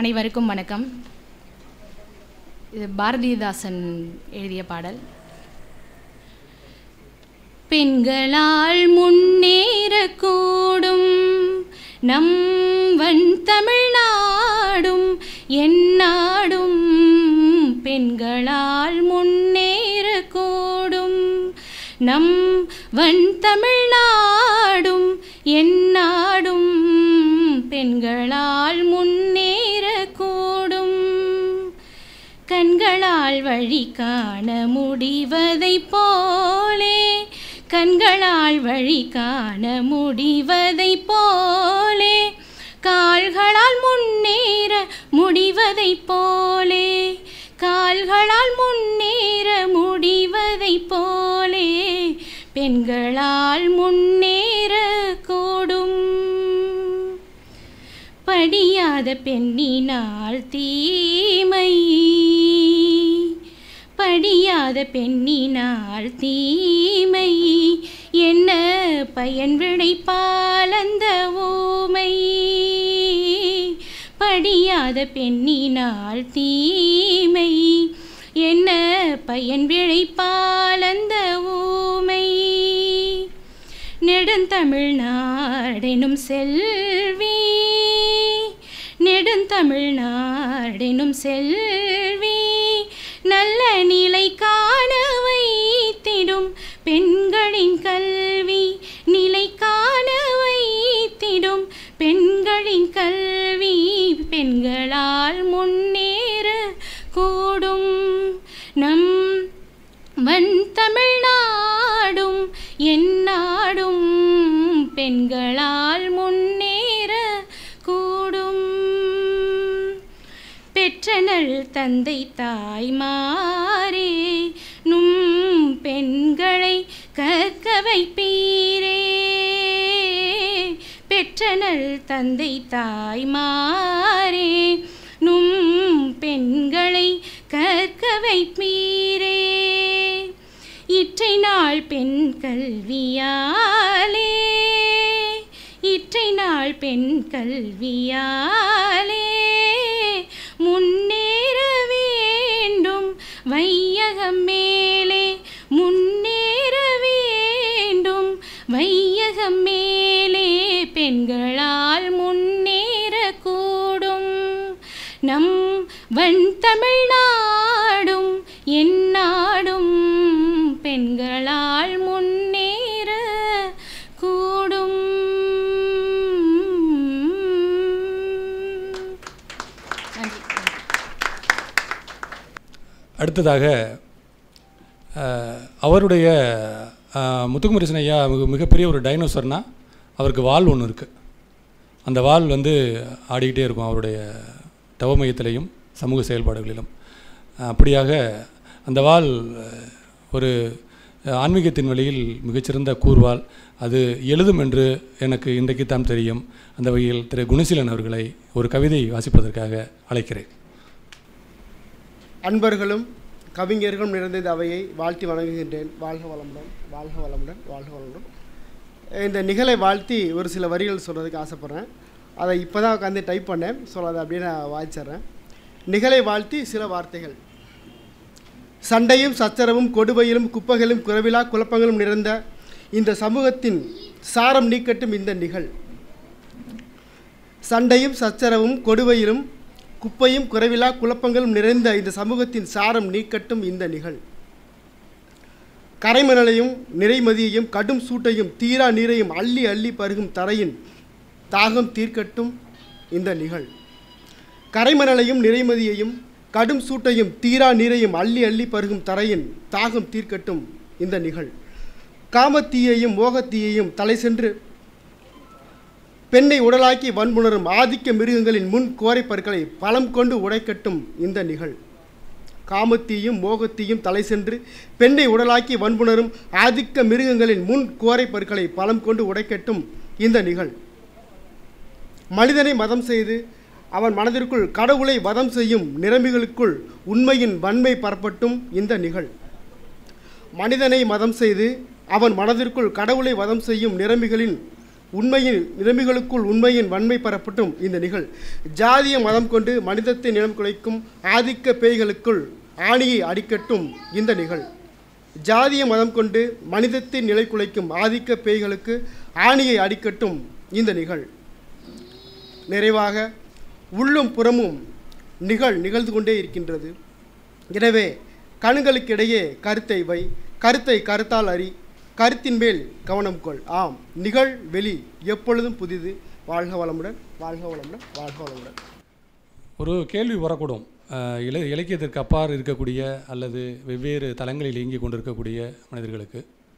அனைவருக்கும் வணக்கம் இது பாரதிதாசன் எழுதிய பாடல் பெண்களால் முன்னேறக்கூடும் நம் வன் தமிழ்நாடும் எந்நாடும் பெண்களால் முன்னேறக்கூடும் நம் வன் தமிழ்நாடும் எந்நாடும் பெண்களால் முன்னேறக்கூடும் கண்களால் வழி காண முடிவதைப் போலே கண்களால் வழி காண முடிவதைப் போலே கால்களால் முன்னேற முடிவதைப் போலே கால்களால் முன்னேற முடிவதைப் போலே பெண்களால் முன்னேற கூடும் படியாத பெண்ணினால் தீமை படியாத பெண்ணினால் தீமை என்ன பயன் விளைப்பால் அந்த ஊமை படியாத பெண்ணினால் தீமை என்ன பயன் விளைப்பால் அந்த ஊமை நெடுந்தமிழ்நாடெனும் செல்வி நெடுந்தமிழ்நாடெனும் செல்வி நல்ல நிலை காண வைத்திடும் பெண்களின் கல்வி நிலை காண வைத்திடும் பெண்களின் கல்வி பெண்களால் முன்னேற கூடும் நம் வன் தமிழ்நாடும் எந்நாடும் பெண்களால் முன்னேற கூடும் பெற்றனள் தந்தை தாய்மாரே நும் பெண்களை கற்க வைப்பீரே பெற்றனள் தந்தை தாய்மாரே நும் பெண்களை கற்க வைப்பீரே இற்றை நாள் பெண் கல்வியாலே இற்றை நாள் பெண் கல்வியாலே முன்னேற வேண்டும் வையகம் மேலே முன்னேற வேண்டும் வையகம் மேலே பெண்களால் முன்னேற கூடும் நம் வன் தமிழ்நாடும் எந்நாடும் பெண்களால் முன்னேற கூடும் நன்றி அடுத்ததாக அஹ், அவருடைய அஹ், முத்துக்குமரசன் ஐயா மிக மிகப்பெரிய ஒரு டைனோசர்னா அவருக்கு வால் ஒன்று இருக்குது அந்த வால் வந்து ஆடிக்கிட்டே இருக்கும் அவருடைய தவமயத்திலையும் சமூக செயல்பாடுகளிலும் அஹ், அப்படியாக அந்த வால் அஹ், ஒரு அஹ், ஆன்மீகத்தின் வழியில் மிகச்சிறந்த கூர்வால் அது எழுதும் என்று எனக்கு இன்றைக்கு தான் தெரியும் அந்த வகையில் திரு குணசீலன் அவர்களை ஒரு கவிதை வாசிப்பதற்காக அழைக்கிறேன் அன்பர்களும் கவிஞர்களும் நிறைந்த இந்த அவையை வாழ்த்தி வணங்குகின்றேன் வாழ்க வளமுடன் வாழ்க வளமுடன் வாழ்க வளமுடன் இந்த நிகழை வாழ்த்தி ஒரு சில வரிகள் சொல்கிறதுக்கு ஆசைப்பட்றேன் அதை இப்போ தான் உட்காந்து டைப் பண்ணேன் ஸோ அதை அப்படியே நான் வாய்ச்சிட்றேன் நிகழை வாழ்த்தி சில வார்த்தைகள் சண்டையும் சச்சரவும் கொடுமையிலும் குப்பைகளும் குறைவிலா குழப்பங்களும் நிறைந்த இந்த சமூகத்தின் சாரம் நீக்கட்டும் இந்த நிகழ் சண்டையும் சச்சரவும் கொடுமையிலும் குப்பையும் குறைவிலா குழப்பங்களும் நிறைந்த இந்த சமூகத்தின் சாரம் நீக்கட்டும் இந்த நிகழ் கரைமணலையும் நிறைமதியையும் கடும் சூட்டையும் தீரா நீரையும் அள்ளி அள்ளி பருகும் தரையின் தாகம் தீர்க்கட்டும் இந்த நிகழ் கரைமணலையும் நிறைமதியையும் கடும் சூட்டையும் தீரா நீரையும் அள்ளி அள்ளி பருகும் தரையின் தாகம் தீர்க்கட்டும் இந்த நிகழ் காமத்தீயையும் மோகத்தீயையும் தலை சென்று பெண்ணை உடலாக்கி வன்புணரும் ஆதிக்க மிருகங்களின் முன் கோரை பற்களை பலம் கொண்டு உடைக்கட்டும் இந்த நிகழ் காமத்தீயும் மோகத்தீயும் தலை சென்று பெண்ணை உடலாக்கி வன்புணரும் ஆதிக்க மிருகங்களின் முன் கோரை பற்களை பலம் கொண்டு உடைக்கட்டும் இந்த நிகழ் மனிதனை மதம் செய்து அவன் மனதிற்குள் கடவுளை வதம் செய்யும் நிரம்பிகளுக்குள் உண்மையின் வன்மை பரப்பட்டும் இந்த நிகழ் மனிதனை மதம் செய்து அவன் மனதிற்குள் கடவுளை வதம் செய்யும் நிரம்பிகளின் உண்மையின் நிலைமைகளுக்குள் உண்மையின் வன்மை பெறப்பட்டும் இந்த நிகழ் ஜாதிய மதம் கொண்டு மனிதத்தை நிலம் குலைக்கும் ஆதிக்க பேய்களுக்குள் ஆணியை அடிக்கட்டும் இந்த நிகழ் ஜாதிய மதம் கொண்டு மனிதத்தை நிலை குலைக்கும் ஆதிக்க பேய்களுக்கு ஆணியை அடிக்கட்டும் இந்த நிகழ் நிறைவாக உள்ளும் புறமும் நிகழ் நிகழ்ந்து கொண்டே இருக்கின்றது எனவே கண்களுக்கிடையே கருத்தை வை கருத்தை கருத்தால் அறி கருத்தின் மேல் கவனம் கொள் ஆம் நிகழ் வெளி எப்பொழுதும் புதிது வாழ்க வளமுடன் வாழ்க வளமுடன் வாழ்க வளமுடன் ஒரு கேள்வி வரக்கூடும் அஹ், இல இலக்கியத்திற்கு அப்பால் இருக்கக்கூடிய அல்லது வெவ்வேறு தளங்களில் இயங்கி கொண்டிருக்கக்கூடிய மனிதர்களுக்கு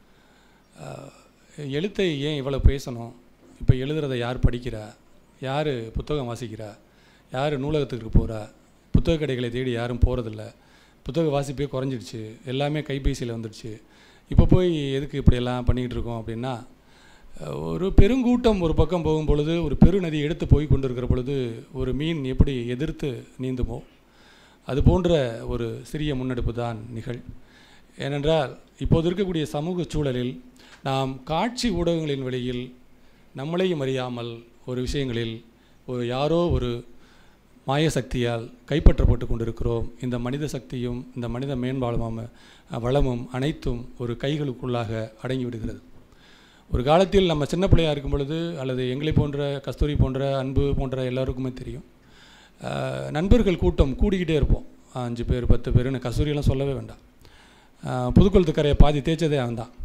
அஹ், எழுத்தை ஏன் இவ்வளோ பேசணும் இப்போ எழுதுறதை யார் படிக்கிறா யார் புத்தகம் வாசிக்கிறா யார் நூலகத்துக்கு போகிறா புத்தக கடைகளை தேடி யாரும் போகிறதில்ல புத்தக வாசிப்பே குறைஞ்சிடுச்சு எல்லாமே கைபேசியில் வந்துடுச்சு இப்போ போய் எதுக்கு இப்படியெல்லாம் பண்ணிக்கிட்டு இருக்கோம் அப்படின்னா அஹ், ஒரு பெருங்கூட்டம் ஒரு பக்கம் போகும் பொழுது ஒரு பெருநதி எடுத்து போய் கொண்டிருக்கிற பொழுது ஒரு மீன் எப்படி எதிர்த்து நீந்துமோ அது போன்ற ஒரு சிறிய முன்னெடுப்பு தான் நிகழ் ஏனென்றால் இப்போது இருக்கக்கூடிய சமூக சூழலில் நாம் காட்சி ஊடகங்களின் வழியில் நம்மளையும் அறியாமல் ஒரு விஷயங்களில் ஒரு யாரோ ஒரு மாய சக்தியால் கைப்பற்றப்பட்டு கொண்டிருக்கிறோம் இந்த மனித சக்தியும் இந்த மனித மேம்பாலும் வளமும் அனைத்தும் ஒரு கைகளுக்குள்ளாக அடங்கி விடுகிறது ஒரு காலத்தில் நம்ம சின்ன பிள்ளையா இருக்கும் பொழுது அல்லது எங்களை போன்ற கஸ்தூரி போன்ற அன்பு போன்ற எல்லாருக்குமே தெரியும் அஹ், நண்பர்கள் கூட்டம் கூடிக்கிட்டே இருப்போம் அஞ்சு பேர் பத்து பேருன்னு கஸ்தூரியெல்லாம் சொல்லவே வேண்டாம் அஹ், புதுக்குளத்து கரையை பாதி தேய்ச்சதே அவன் தான்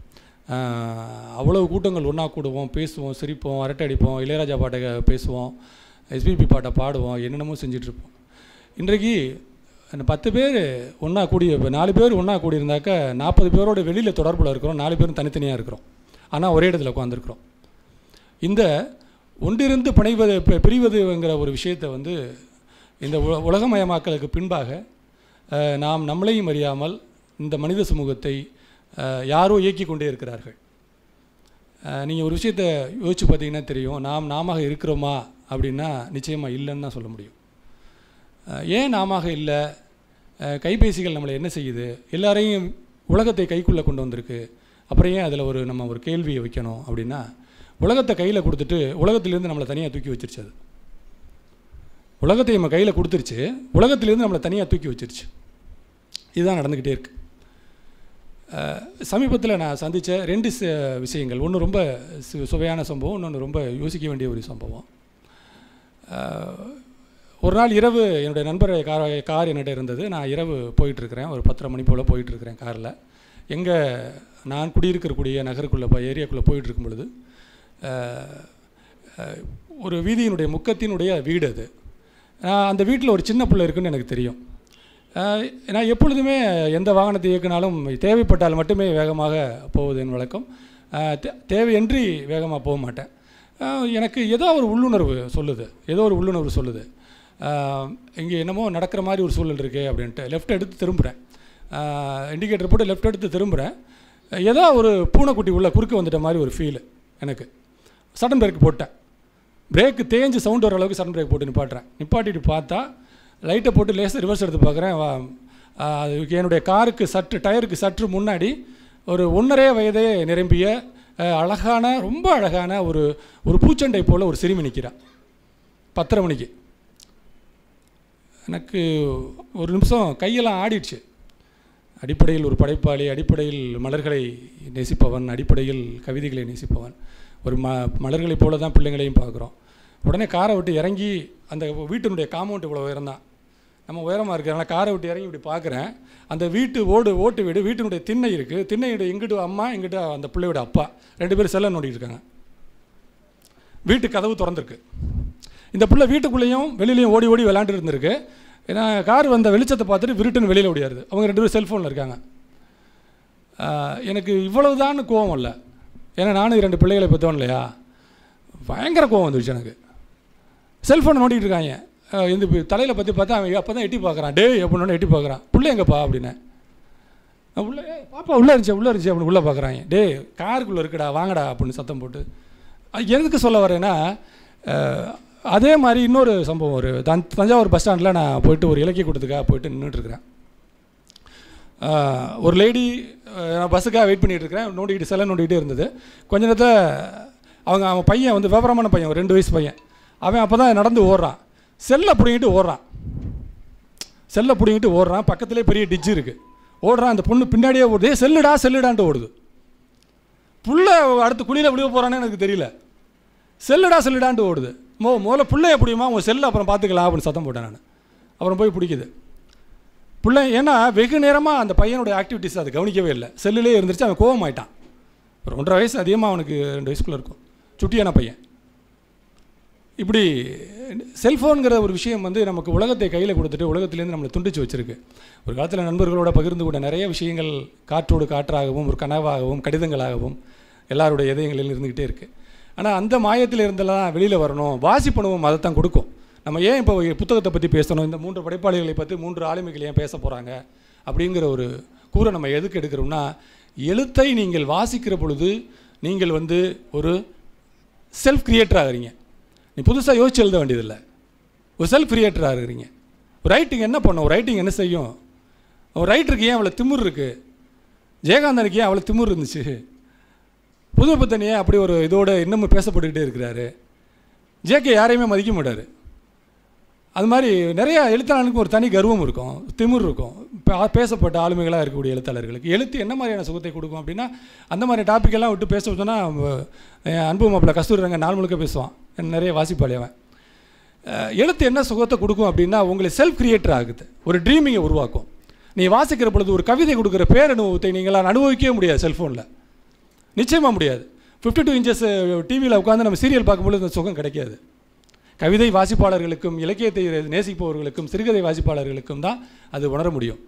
அவ்வளவு கூட்டங்கள் ஒன்றா கூடுவோம் பேசுவோம் சிரிப்போம் அரட்டை அடிப்போம் இளையராஜா பாட்டை பேசுவோம் எஸ்பிபி பாட்டை பாடுவோம் என்னென்னமோ செஞ்சிட்ருப்போம் இன்றைக்கு அந்த பத்து பேர் ஒன்றா கூடி இப்போ நாலு பேர் ஒன்றா கூடியிருந்தாக்க நாற்பது பேரோட வெளியில் தொடர்பில் இருக்கிறோம் நாலு பேரும் தனித்தனியாக இருக்கிறோம் ஆனால் ஒரே இடத்துல உட்காந்துருக்குறோம் இந்த ஒன்றிருந்து பிணைவது பி- பிரிவதுங்கிற ஒரு விஷயத்தை வந்து இந்த உல உலகமயமாக்கலுக்கு பின்பாக அஹ், நாம் நம்மளையும் அறியாமல் இந்த மனித சமூகத்தை அஹ், யாரோ இயக்கி கொண்டே இருக்கிறார்கள் நீங்கள் ஒரு விஷயத்தை யோசிச்சு பார்த்தீங்கன்னா தெரியும் நாம் நாம இருக்கிறோமா அப்படின்னா நிச்சயமாக இல்லைன்னு தான் சொல்ல முடியும் அஹ், ஏன் நாம இல்லை அஹ், கைபேசிகள் நம்மளை என்ன செய்யுது எல்லாரையும் உலகத்தை கைக்குள்ளே கொண்டு வந்திருக்கு அப்புறம் ஏன் அதில் ஒரு நம்ம ஒரு கேள்வியை வைக்கணும் அப்படின்னா உலகத்தை கையில் கொடுத்துட்டு உலகத்திலேருந்து நம்மளை தனியாக தூக்கி வச்சிருச்சு அது உலகத்தை நம்ம கையில் கொடுத்துருச்சு உலகத்திலேருந்து நம்மளை தனியாக தூக்கி வச்சிருச்சு இதுதான் நடந்துக்கிட்டே இருக்கு சமீபத்தில் நான் சந்தித்த ரெண்டு ச- விஷயங்கள் ஒன்று ரொம்ப சு- சுவையான சம்பவம் இன்னொன்று ரொம்ப யோசிக்க வேண்டிய ஒரு சம்பவம் அஹ், ஒரு நாள் இரவு என்னுடைய நண்பர் கார் கார் என்னிட்ட இருந்தது நான் இரவு போயிட்டுருக்கிறேன் ஒரு பத்தரை மணி போல் போயிட்டுருக்கிறேன் காரில் எங்கே நான் குடியிருக்கக்கூடிய நகருக்குள்ளே போய் ஏரியாக்குள்ளே போயிட்டுருக்கும் பொழுது அஹ், அஹ், ஒரு வீதியினுடைய முக்கத்தினுடைய வீடு அது நான் அந்த வீட்டில் ஒரு சின்ன பிள்ளை இருக்குன்னு எனக்கு தெரியும் அஹ், நான் எப்பொழுதுமே எந்த வாகனத்தை இயக்கினாலும் தேவைப்பட்டால் மட்டுமே வேகமாக போவது என் வழக்கம் அஹ், தே- தேவையின்றி வேகமாக போக மாட்டேன் அஹ், எனக்கு ஏதோ ஒரு உள்ளுணர்வு சொல்லுது ஏதோ ஒரு உள்ளுணர்வு சொல்லுது இங்கே என்னமோ நடக்கிற மாதிரி ஒரு சூழல் இருக்கே அப்படின்ட்டு லெஃப்ட் எடுத்து திரும்புகிறேன் இண்டிகேட்டர் போட்டு லெஃப்ட் எடுத்து திரும்புகிறேன் ஏதோ ஒரு பூனைக்குட்டி உள்ள குறுக்க வந்துட்ட மாதிரி ஒரு ஃபீல் எனக்கு சடன் பிரேக் போட்டேன் பிரேக்கு தேஞ்சு சவுண்ட் வர அளவுக்கு சடன் பிரேக் போட்டு நிப்பாட்டுறேன் நிப்பாட்டிட்டு பார்த்தா லைட்டை போட்டு லேசாக ரிவர்ஸ் எடுத்து பார்க்குறேன் வா- ஆ, அது என்னுடைய காருக்கு சற்று டயருக்கு சற்று முன்னாடி ஒரு ஒன்றரை வயதே நிரம்பிய அ, அழகான ரொம்ப அழகான ஒரு ஒரு பூச்சண்டை போல் ஒரு சிறுமி நிற்கிறா பத்தரை மணிக்கு எனக்கு ஒரு நிமிஷம் கையெல்லாம் ஆடிடுச்சு அடிப்படையில் ஒரு படைப்பாளி அடிப்படையில் மலர்களை நேசிப்பவன் அடிப்படையில் கவிதைகளை நேசிப்பவன் ஒரு ம மலர்களைப் போல தான் பிள்ளைங்களையும் பார்க்குறோம் உடனே காரை விட்டு இறங்கி அந்த வீட்டினுடைய காம்பவுண்ட் இவ்வளோ உயரம்தான் நம்ம உயரமாக இருக்கிறனால காரை விட்டு இறங்கி இப்படி பார்க்குறேன் அந்த வீட்டு ஓடு ஓட்டு வீடு வீட்டினுடைய திண்ணை இருக்குது திண்ணையுடைய இங்கிட்டு அம்மா இங்கிட்டு அந்த பிள்ளையோட அப்பா ரெண்டு பேரும் செல்ல நோண்டிட்டு இருக்காங்க வீட்டு கதவு திறந்திருக்கு இந்த பிள்ளை வீட்டுக்குள்ளேயும் வெளியிலையும் ஓடி ஓடி விளாண்டு இருந்திருக்கு ஏன்னா கார் வந்த வெளிச்சத்தை பார்த்துட்டு விருட்டுன்னு வெளியில் ஓடியாருது அவங்க ரெண்டு பேரும் செல்ஃபோனில் இருக்காங்க ஆஹ் எனக்கு இவ்வளவுதான் கோவம் இல்லை ஏன்னா நானும் ரெண்டு பிள்ளைகளை பெற்றவன் இல்லையா பயங்கர கோவம் வந்துருச்சு எனக்கு செல்ஃபோனை நோண்டிட்டு இருக்காங்க ஆஹ் இந்த தலையில் பற்றி பார்த்தா அவன் அப்போ தான் எட்டி பார்க்குறான் டேய் அப்படின்னு எட்டி பார்க்குறான் பிள்ளை எங்கப்பா அப்படின்னு நான் உள்ள ஏய், பாப்பா உள்ளே இருந்துச்சு உள்ளே இருந்துச்சு அப்படின்னு உள்ளே பார்க்குறாங்க டேய் காருக்குள்ளே இருக்குடா வாங்கடா அப்படின்னு சத்தம் போட்டு அது எதுக்கு சொல்ல வரேன்னா அஹ், அதே மாதிரி இன்னொரு சம்பவம் ஒரு தஞ் தஞ்சாவூர் பஸ் ஸ்டாண்டில் நான் போயிட்டு ஒரு இலக்கிய கூட்டத்துக்காக போயிட்டு நின்றுட்டுருக்கிறேன் ஒரு லேடி நான் பஸ்ஸுக்காக வெயிட் பண்ணிகிட்டு இருக்கிறேன் நோண்டிக்கிட்டு செல்ல நோண்டிக்கிட்டே இருந்தது கொஞ்ச நேரத்தில் அவங்க அவன் பையன் வந்து விவரமான பையன் ஒரு ரெண்டு வயசு பையன் அவன் அப்போ தான் நடந்து ஓடுறான் செல்லை பிடிங்கிட்டு ஓடுறான் செல்லை பிடிங்கிட்டு ஓடுறான் பக்கத்துலேயே பெரிய டிச்சு இருக்குது ஓடுறான் அந்த பொண்ணு பின்னாடியே ஓடுது "ஏய், செல்லுடா செல்லுடான்ட்டு ஓடுது புள்ள அடுத்து குழியில் விழுக போகிறானே எனக்கு தெரியல செல்லுடா செல்லுடான்ட்டு ஓடுது மோ முதல்ல புள்ளைய பிடிக்குமா உங்கள் செல்லு அப்புறம் பார்த்துக்கலாம் அப்படின்னு சத்தம் போட்டேன் நான் அப்புறம் போய் பிடிக்குது பிள்ளை ஏன்னா வெகு நேரமாக அந்த பையனுடைய ஆக்டிவிட்டீஸ் அது கவனிக்கவே இல்லை செல்லுலேயே இருந்துருச்சு அவன் கோவமாயிட்டான் ஒரு ஒன்றரை வயசு அதிகமாக அவனுக்கு ரெண்டு வயசுக்குள்ளே இருக்கும் சுட்டியான பையன் இப்படி செல்ஃபோனுங்கிற ஒரு விஷயம் வந்து நமக்கு உலகத்தை கையில் கொடுத்துட்டு உலகத்திலேருந்து நம்மளை துண்டிச்சு வச்சிருக்கு ஒரு காலத்தில் நண்பர்களோட பகிர்ந்து கூட நிறைய விஷயங்கள் காற்றோடு காற்றாகவும் ஒரு கனவாகவும் கடிதங்களாகவும் எல்லாருடைய இதயங்களில் இருந்துக்கிட்டே இருக்குது ஆனால் அந்த மாயத்தில் இருந்தெல்லாம் வெளியில் வரணும் வாசிப்பணுவும் அதைத்தான் கொடுக்கும் நம்ம ஏன் இப்போ புத்தகத்தை பற்றி பேசணும் இந்த மூன்று படைப்பாளிகளை பற்றி மூன்று ஆளுமைகள் ஏன் பேச போகிறாங்க அப்படிங்கிற ஒரு கூரை நம்ம எதுக்கு எடுக்கிறோம்னா எழுத்தை நீங்கள் வாசிக்கிற பொழுது நீங்கள் வந்து ஒரு செல்ஃப் கிரியேட்டர் ஆகுறீங்க நீ புதுசாக யோசிச்சு எழுத வேண்டியதில்லை ஒரு செல்ஃப் கிரியேட்டராக இருக்கிறீங்க ஒரு ரைட்டிங் என்ன பண்ணும் ஒரு ரைட்டிங் என்ன செய்யும் ஒரு ரைட்டருக்கு ஏன் அவ்வளோ திமிர் இருக்குது ஜெயகாந்தனுக்கு ஏன் அவ்வளோ திமிர் இருந்துச்சு புது புத்தன் ஏன் அப்படி ஒரு இதோட இன்னமும் பேசப்பட்டுக்கிட்டே இருக்கிறாரு ஜேகே யாரையுமே மதிக்க மாட்டார் அது மாதிரி நிறைய எழுத்தாளனுக்கு ஒரு தனி கர்வம் இருக்கும் திமிர் இருக்கும் இப்போ பேசப்பட்ட ஆளுமைகளாக இருக்கக்கூடிய எழுத்தாளர்களுக்கு எழுத்து என்ன மாதிரியான சுகத்தை கொடுக்கும் அப்படின்னா அந்த மாதிரி டாபிக் எல்லாம் விட்டு பேச சொன்னால் அன்பு மாப்பிள்ள கஸ்தூரி ரங்க நாள் முழுக்க பேசுவான் எனக்கு நிறைய வாசிப்பாளி அவன் அஹ், எழுத்து என்ன சுகத்தை கொடுக்கும் அப்படின்னா உங்களை செல்ஃப் கிரியேட்டர் ஆகுது ஒரு ட்ரீமிங்கை உருவாக்கும் நீ வாசிக்கிற பொழுது ஒரு கவிதை கொடுக்குற பேரனுபவத்தை நீங்களால் அனுபவிக்கவே முடியாது செல்ஃபோனில் நிச்சயமாக முடியாது ஃபிஃப்டி டூ இன்ச்சஸ் டிவியில் உட்காந்து நம்ம சீரியல் பார்க்கும்பொழுது அந்த சுகம் கிடைக்காது கவிதை வாசிப்பாளர்களுக்கும் இலக்கியத்தை நேசிப்பவர்களுக்கும் சிறுகதை வாசிப்பாளர்களுக்கும் தான் அது உணர முடியும்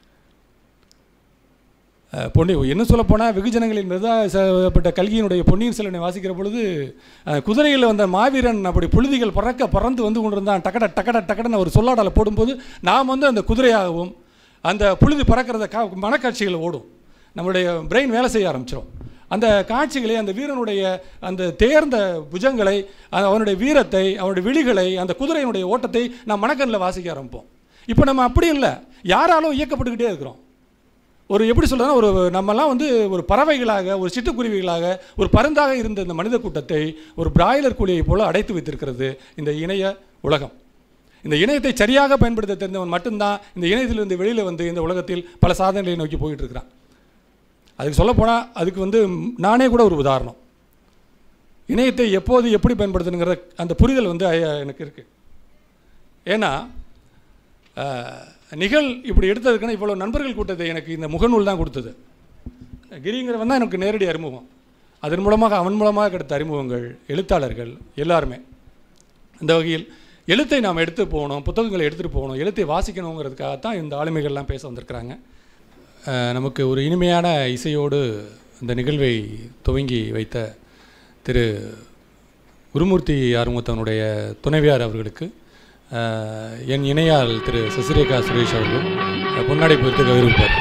அஹ், பொன்னி என்ன சொல்லப்போனால் வெகுஜனங்களின் மெதாப்பட்ட கல்கியினுடைய பொன்னியின் செல்வனை வாசிக்கிற பொழுது அஹ், குதிரையில் வந்த மாவீரன் அப்படி புழுதிகள் பறக்க பறந்து வந்து கொண்டிருந்தான் டக்கட டக்கட டக்கடன்னு ஒரு சொல்லாடலை போடும்போது நாம் வந்து அந்த குதிரையாகவும் அந்த புழுதி பறக்கிறத கா மனக்காட்சிகள் ஓடும் நம்மளுடைய பிரெயின் வேலை செய்ய ஆரம்பிச்சிடும் அந்த காட்சிகளை அந்த வீரனுடைய அந்த தேர்ந்த புஜங்களை அந்த அவனுடைய வீரத்தை அவனுடைய விழிகளை அந்த குதிரையினுடைய ஓட்டத்தை நாம் மனக்கண்ணில் வாசிக்க ஆரம்பிப்போம் இப்போ நம்ம அப்படி இல்லை யாராலும் இயக்கப்பட்டுக்கிட்டே இருக்கிறோம் ஒரு எப்படி சொல்கிறதுனா ஒரு நம்மலாம் வந்து ஒரு பறவைகளாக ஒரு சிட்டுக்குருவிகளாக ஒரு பருந்தாக இருந்த இந்த மனித கூட்டத்தை ஒரு பிராய்லர் கோழியை போல அடைத்து வைத்திருக்கிறது இந்த இணைய உலகம் இந்த இணையத்தை சரியாக பயன்படுத்த தெரிந்தவன் மட்டும்தான் இந்த இணையத்திலிருந்து வெளியில் வந்து இந்த உலகத்தில் பல சாதனைகளை நோக்கி போயிட்டு இருக்கிறான் அதுக்கு சொல்லப்போனால் அதுக்கு வந்து நானே கூட ஒரு உதாரணம் இணையத்தை எப்போது எப்படி பயன்படுத்தணுங்கிற அந்த புரிதல் வந்து ஐயா- எனக்கு இருக்குது ஏன்னா அஹ், நிகழ் இப்படி எடுத்ததுக்குன்னா இவ்வளோ நண்பர்கள் கூட்டத்தை எனக்கு இந்த முகநூல் தான் கொடுத்தது கிரிங்கிறவன் தான் எனக்கு நேரடி அறிமுகம் அதன் மூலமாக அவன் மூலமாக கிடைத்த அறிமுகங்கள் எழுத்தாளர்கள் எல்லாருமே அந்த வகையில் எழுத்தை நாம் எடுத்து போகணும் புத்தகங்களை எடுத்துகிட்டு போகணும் எழுத்தை வாசிக்கணுங்கிறதுக்காகத்தான் இந்த ஆளுமைகள்லாம் பேச வந்திருக்கிறாங்க அஹ், நமக்கு ஒரு இனிமையான இசையோடு இந்த நிகழ்வை துவங்கி வைத்த திரு குருமூர்த்தி ஆறுமுகத்தவனுடைய துணைவியார் அவர்களுக்கு அஹ், என் இணையால் திரு சசிரேகா சுரேஷ் அவர்கள் அஹ், பொன்னாடை பொறுத்து கௌரவிப்பார்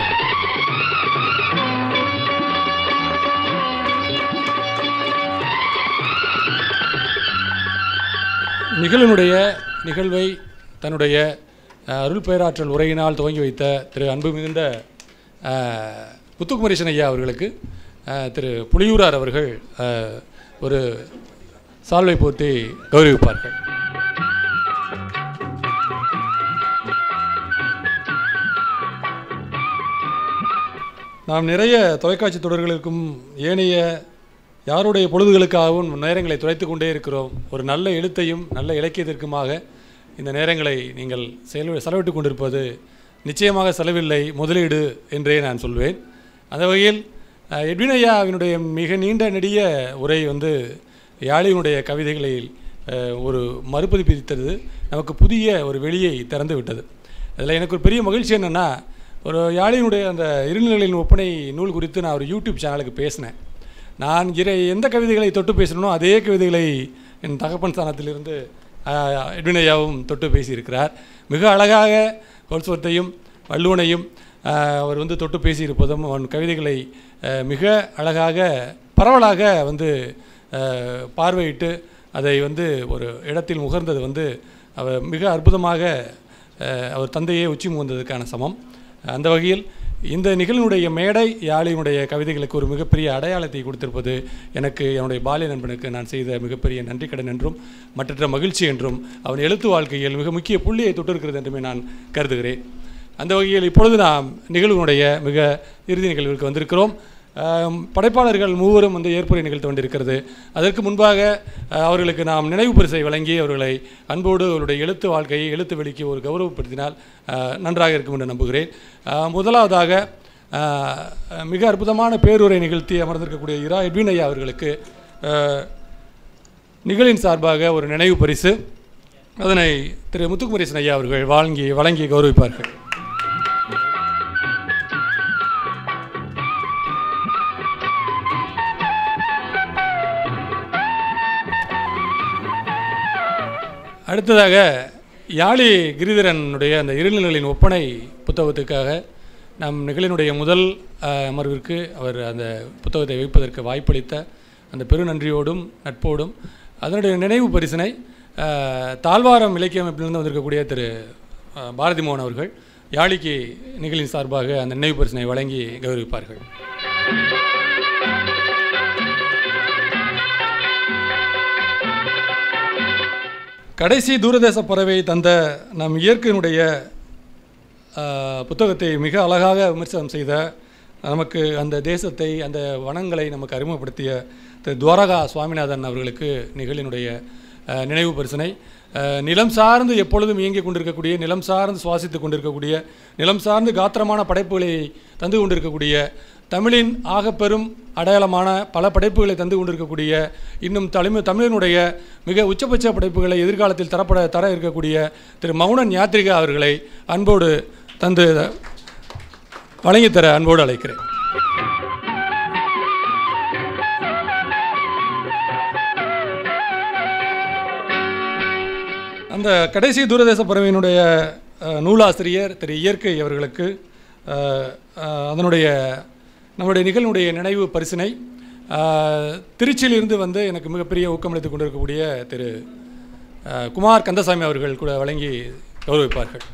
நிகழ்வினுடைய நிகழ்வை தன்னுடைய அஹ், அருள் பேராற்றல் உரையினால் துவங்கி வைத்த திரு அன்பு மிகுந்த அஹ், முத்துக்குமரேசன் ஐயா அவர்களுக்கு அஹ், திரு புலியூரார் அவர்கள் அஹ், ஒரு சால்வை போர்த்தி கௌரவிப்பார்கள் நாம் நிறைய தொலைக்காட்சி தொடர்களுக்கும் ஏனைய யாருடைய பொழுதுகளுக்காகவும் நேரங்களை துளைத்து கொண்டே இருக்கிறோம் ஒரு நல்ல எழுத்தையும் நல்ல இலக்கியத்திற்குமாக இந்த நேரங்களை நீங்கள் செலவு செலவிட்டு கொண்டிருப்பது நிச்சயமாக செலவில்லை முதலீடு என்றே நான் சொல்வேன் அந்த வகையில் அஹ், எட்வின் ஐயாவினுடைய மிக நீண்ட நெடிய உரை வந்து யாழினுடைய கவிதைகளில் அஹ், ஒரு மறுபதிப்பித்தது நமக்கு புதிய ஒரு வெளியை திறந்து விட்டது அதில் எனக்கு ஒரு பெரிய மகிழ்ச்சி என்னென்னா ஒரு யாழினுடைய அந்த இருநிலைகளின் ஒப்பனை நூல் குறித்து நான் ஒரு யூடியூப் சேனலுக்கு பேசினேன் நான் இறை எந்த கவிதைகளை தொட்டு பேசணுமோ அதே கவிதைகளை என் தகப்பன் ஸ்தானத்திலிருந்து ஆஹ், எட்வின் ஐயாவும் தொட்டு பேசியிருக்கிறார் மிக அழகாக கோல்ஸ்வர்த்தையும் வள்ளுவனையும் ஆஹ், அவர் வந்து தொட்டு பேசியிருப்பதும் அவன் கவிதைகளை ஆஹ், மிக அழகாக பரவலாக வந்து ஆஹ், பார்வையிட்டு அதை வந்து ஒரு இடத்தில் முகர்ந்தது வந்து அவர் மிக அற்புதமாக ஆஹ், அவர் தந்தையே உச்சி முகந்ததுக்கான சமம் அந்த வகையில் இந்த நிகழ்வினுடைய மேடை யாழினுடைய கவிதைகளுக்கு ஒரு மிகப்பெரிய அடையாளத்தை கொடுத்திருப்பது எனக்கு என்னுடைய பாலிய நண்பனுக்கு நான் செய்த மிகப்பெரிய நன்றி கடன் என்றும் மற்றற்ற மகிழ்ச்சி என்றும் அவன் எழுத்து வாழ்க்கையில் மிக முக்கிய புள்ளியை தொட்டிருக்கிறது என்றுமே நான் கருதுகிறேன் அந்த வகையில் இப்பொழுது நாம் நிகழ்வினுடைய மிக இறுதி நிகழ்வுக்கு வந்திருக்கிறோம் ஆம், படைப்பாளர்கள் மூவரும் வந்து ஏற்புரை நிகழ்த்த வேண்டியிருக்கிறது அதற்கு முன்பாக அஹ், அவர்களுக்கு நாம் நினைவு பரிசை வழங்கி அவர்களை அன்போடு அவருடைய எழுத்து வாழ்க்கையை எழுத்து வெளிக்கு ஒரு கௌரவப்படுத்தினால் அஹ், நன்றாக இருக்கும் என்று நம்புகிறேன் அஹ், முதலாவதாக அஹ், மிக அற்புதமான பேருரை நிகழ்த்தி அமர்ந்திருக்கக்கூடிய இரா எட்வின் ஐயா அவர்களுக்கு அஹ், நிகழின் சார்பாக ஒரு நினைவு பரிசு அதனை திரு முத்துக்குமரேசன் ஐயா அவர்கள் வழங்கி வழங்கி கௌரவிப்பார்கள் அடுத்ததாக யாழி கிரிதரனுடைய அந்த இருநிலைகளின் ஒப்பனை புத்தகத்துக்காக நம் நிகழினுடைய முதல் அஹ், அமர்விற்கு அவர் அந்த புத்தகத்தை வைப்பதற்கு வாய்ப்பளித்த அந்த பெருநன்றியோடும் நட்போடும் அதனுடைய நினைவு பரிசினை அஹ், தாழ்வாரம் இலக்கிய அமைப்பிலிருந்து வந்திருக்கக்கூடிய திரு அஹ், பாரதி மோகன் அவர்கள் யாழிக்கு நிகழின் சார்பாக அந்த நினைவு பரிசினை வழங்கி கௌரவிப்பார்கள் கடைசி தூரதேச பறவை தந்த நம் இயற்கையினுடைய ஆஹ், புத்தகத்தை மிக அழகாக விமர்சனம் செய்த நமக்கு அந்த தேசத்தை அந்த வனங்களை நமக்கு அறிமுகப்படுத்திய திரு துவாரகா சுவாமிநாதன் அவர்களுக்கு நிகழினுடைய ஆஹ், நினைவு பரிசனை ஆஹ், நிலம் சார்ந்து எப்பொழுதும் இயங்கிக் கொண்டிருக்கக்கூடிய நிலம் சார்ந்து சுவாசித்துக் கொண்டிருக்கக்கூடிய நிலம் சார்ந்து காத்திரமான படைப்புகளை தந்து கொண்டிருக்கக்கூடிய தமிழின் ஆகப்பெரும் அடையாளமான பல படைப்புகளை தந்து கொண்டிருக்கக்கூடிய இன்னும் தலைமை தமிழினுடைய மிக உச்சபட்ச படைப்புகளை எதிர்காலத்தில் தரப்பட தர இருக்கக்கூடிய திரு மௌனன் யாத்ரிகா அவர்களை அன்போடு தந்து வழங்கித்தர அன்போடு அழைக்கிறேன் அந்த கடைசி தூரதேச பறவையினுடைய அஹ், நூலாசிரியர் திரு இயற்கை அவர்களுக்கு அஹ், அஹ், அதனுடைய நம்முடைய நிகழ்வுடைய நினைவு பரிசினை அஹ், திருச்சியிலிருந்து வந்து எனக்கு மிகப்பெரிய ஊக்கமளித்துக் கொண்டிருக்கக்கூடிய திரு அஹ், குமார் கந்தசாமி அவர்கள் கூட வழங்கி கௌரவிப்பார்கள்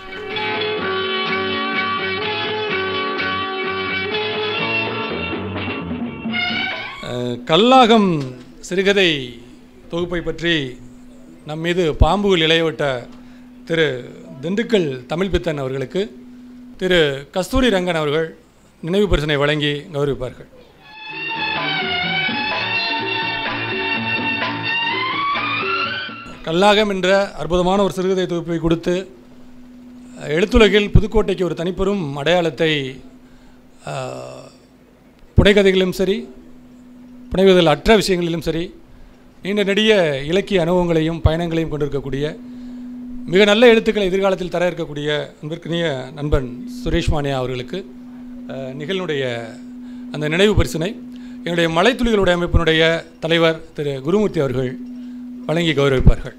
அஹ், கல்லாகம் சிறுகதை தொகுப்பை பற்றி நம் மீது பாம்புகள் இளையவிட்ட திரு திண்டுக்கல் தமிழ் பித்தன் அவர்களுக்கு திரு கஸ்தூரி ரங்கன் அவர்கள் நினைவு பரிசனை வழங்கி கௌரவிப்பார்கள் கல்லாகம் என்ற அற்புதமான ஒரு சிறுகதை தொகுப்பை கொடுத்து எழுத்துலகில் புதுக்கோட்டைக்கு ஒரு தனிப்பெரும் அடையாளத்தை ஆஹ், புனைகதைகளிலும் சரி புனைவதில் அற்ற விஷயங்களிலும் சரி நீண்ட நெடிய இலக்கிய அனுபவங்களையும் பயணங்களையும் கொண்டிருக்கக்கூடிய மிக நல்ல எழுத்துக்களை எதிர்காலத்தில் தர இருக்கக்கூடிய அன்பிற்கினிய நண்பன் சுரேஷ் மானியா அவர்களுக்கு அஹ், நிகழ்னுடைய அந்த நினைவு பரிசினை என்னுடைய மலைத்துளிகளுடைய அமைப்பினுடைய தலைவர் திரு குருமூர்த்தி அவர்கள் வழங்கி கௌரவிப்பார்கள்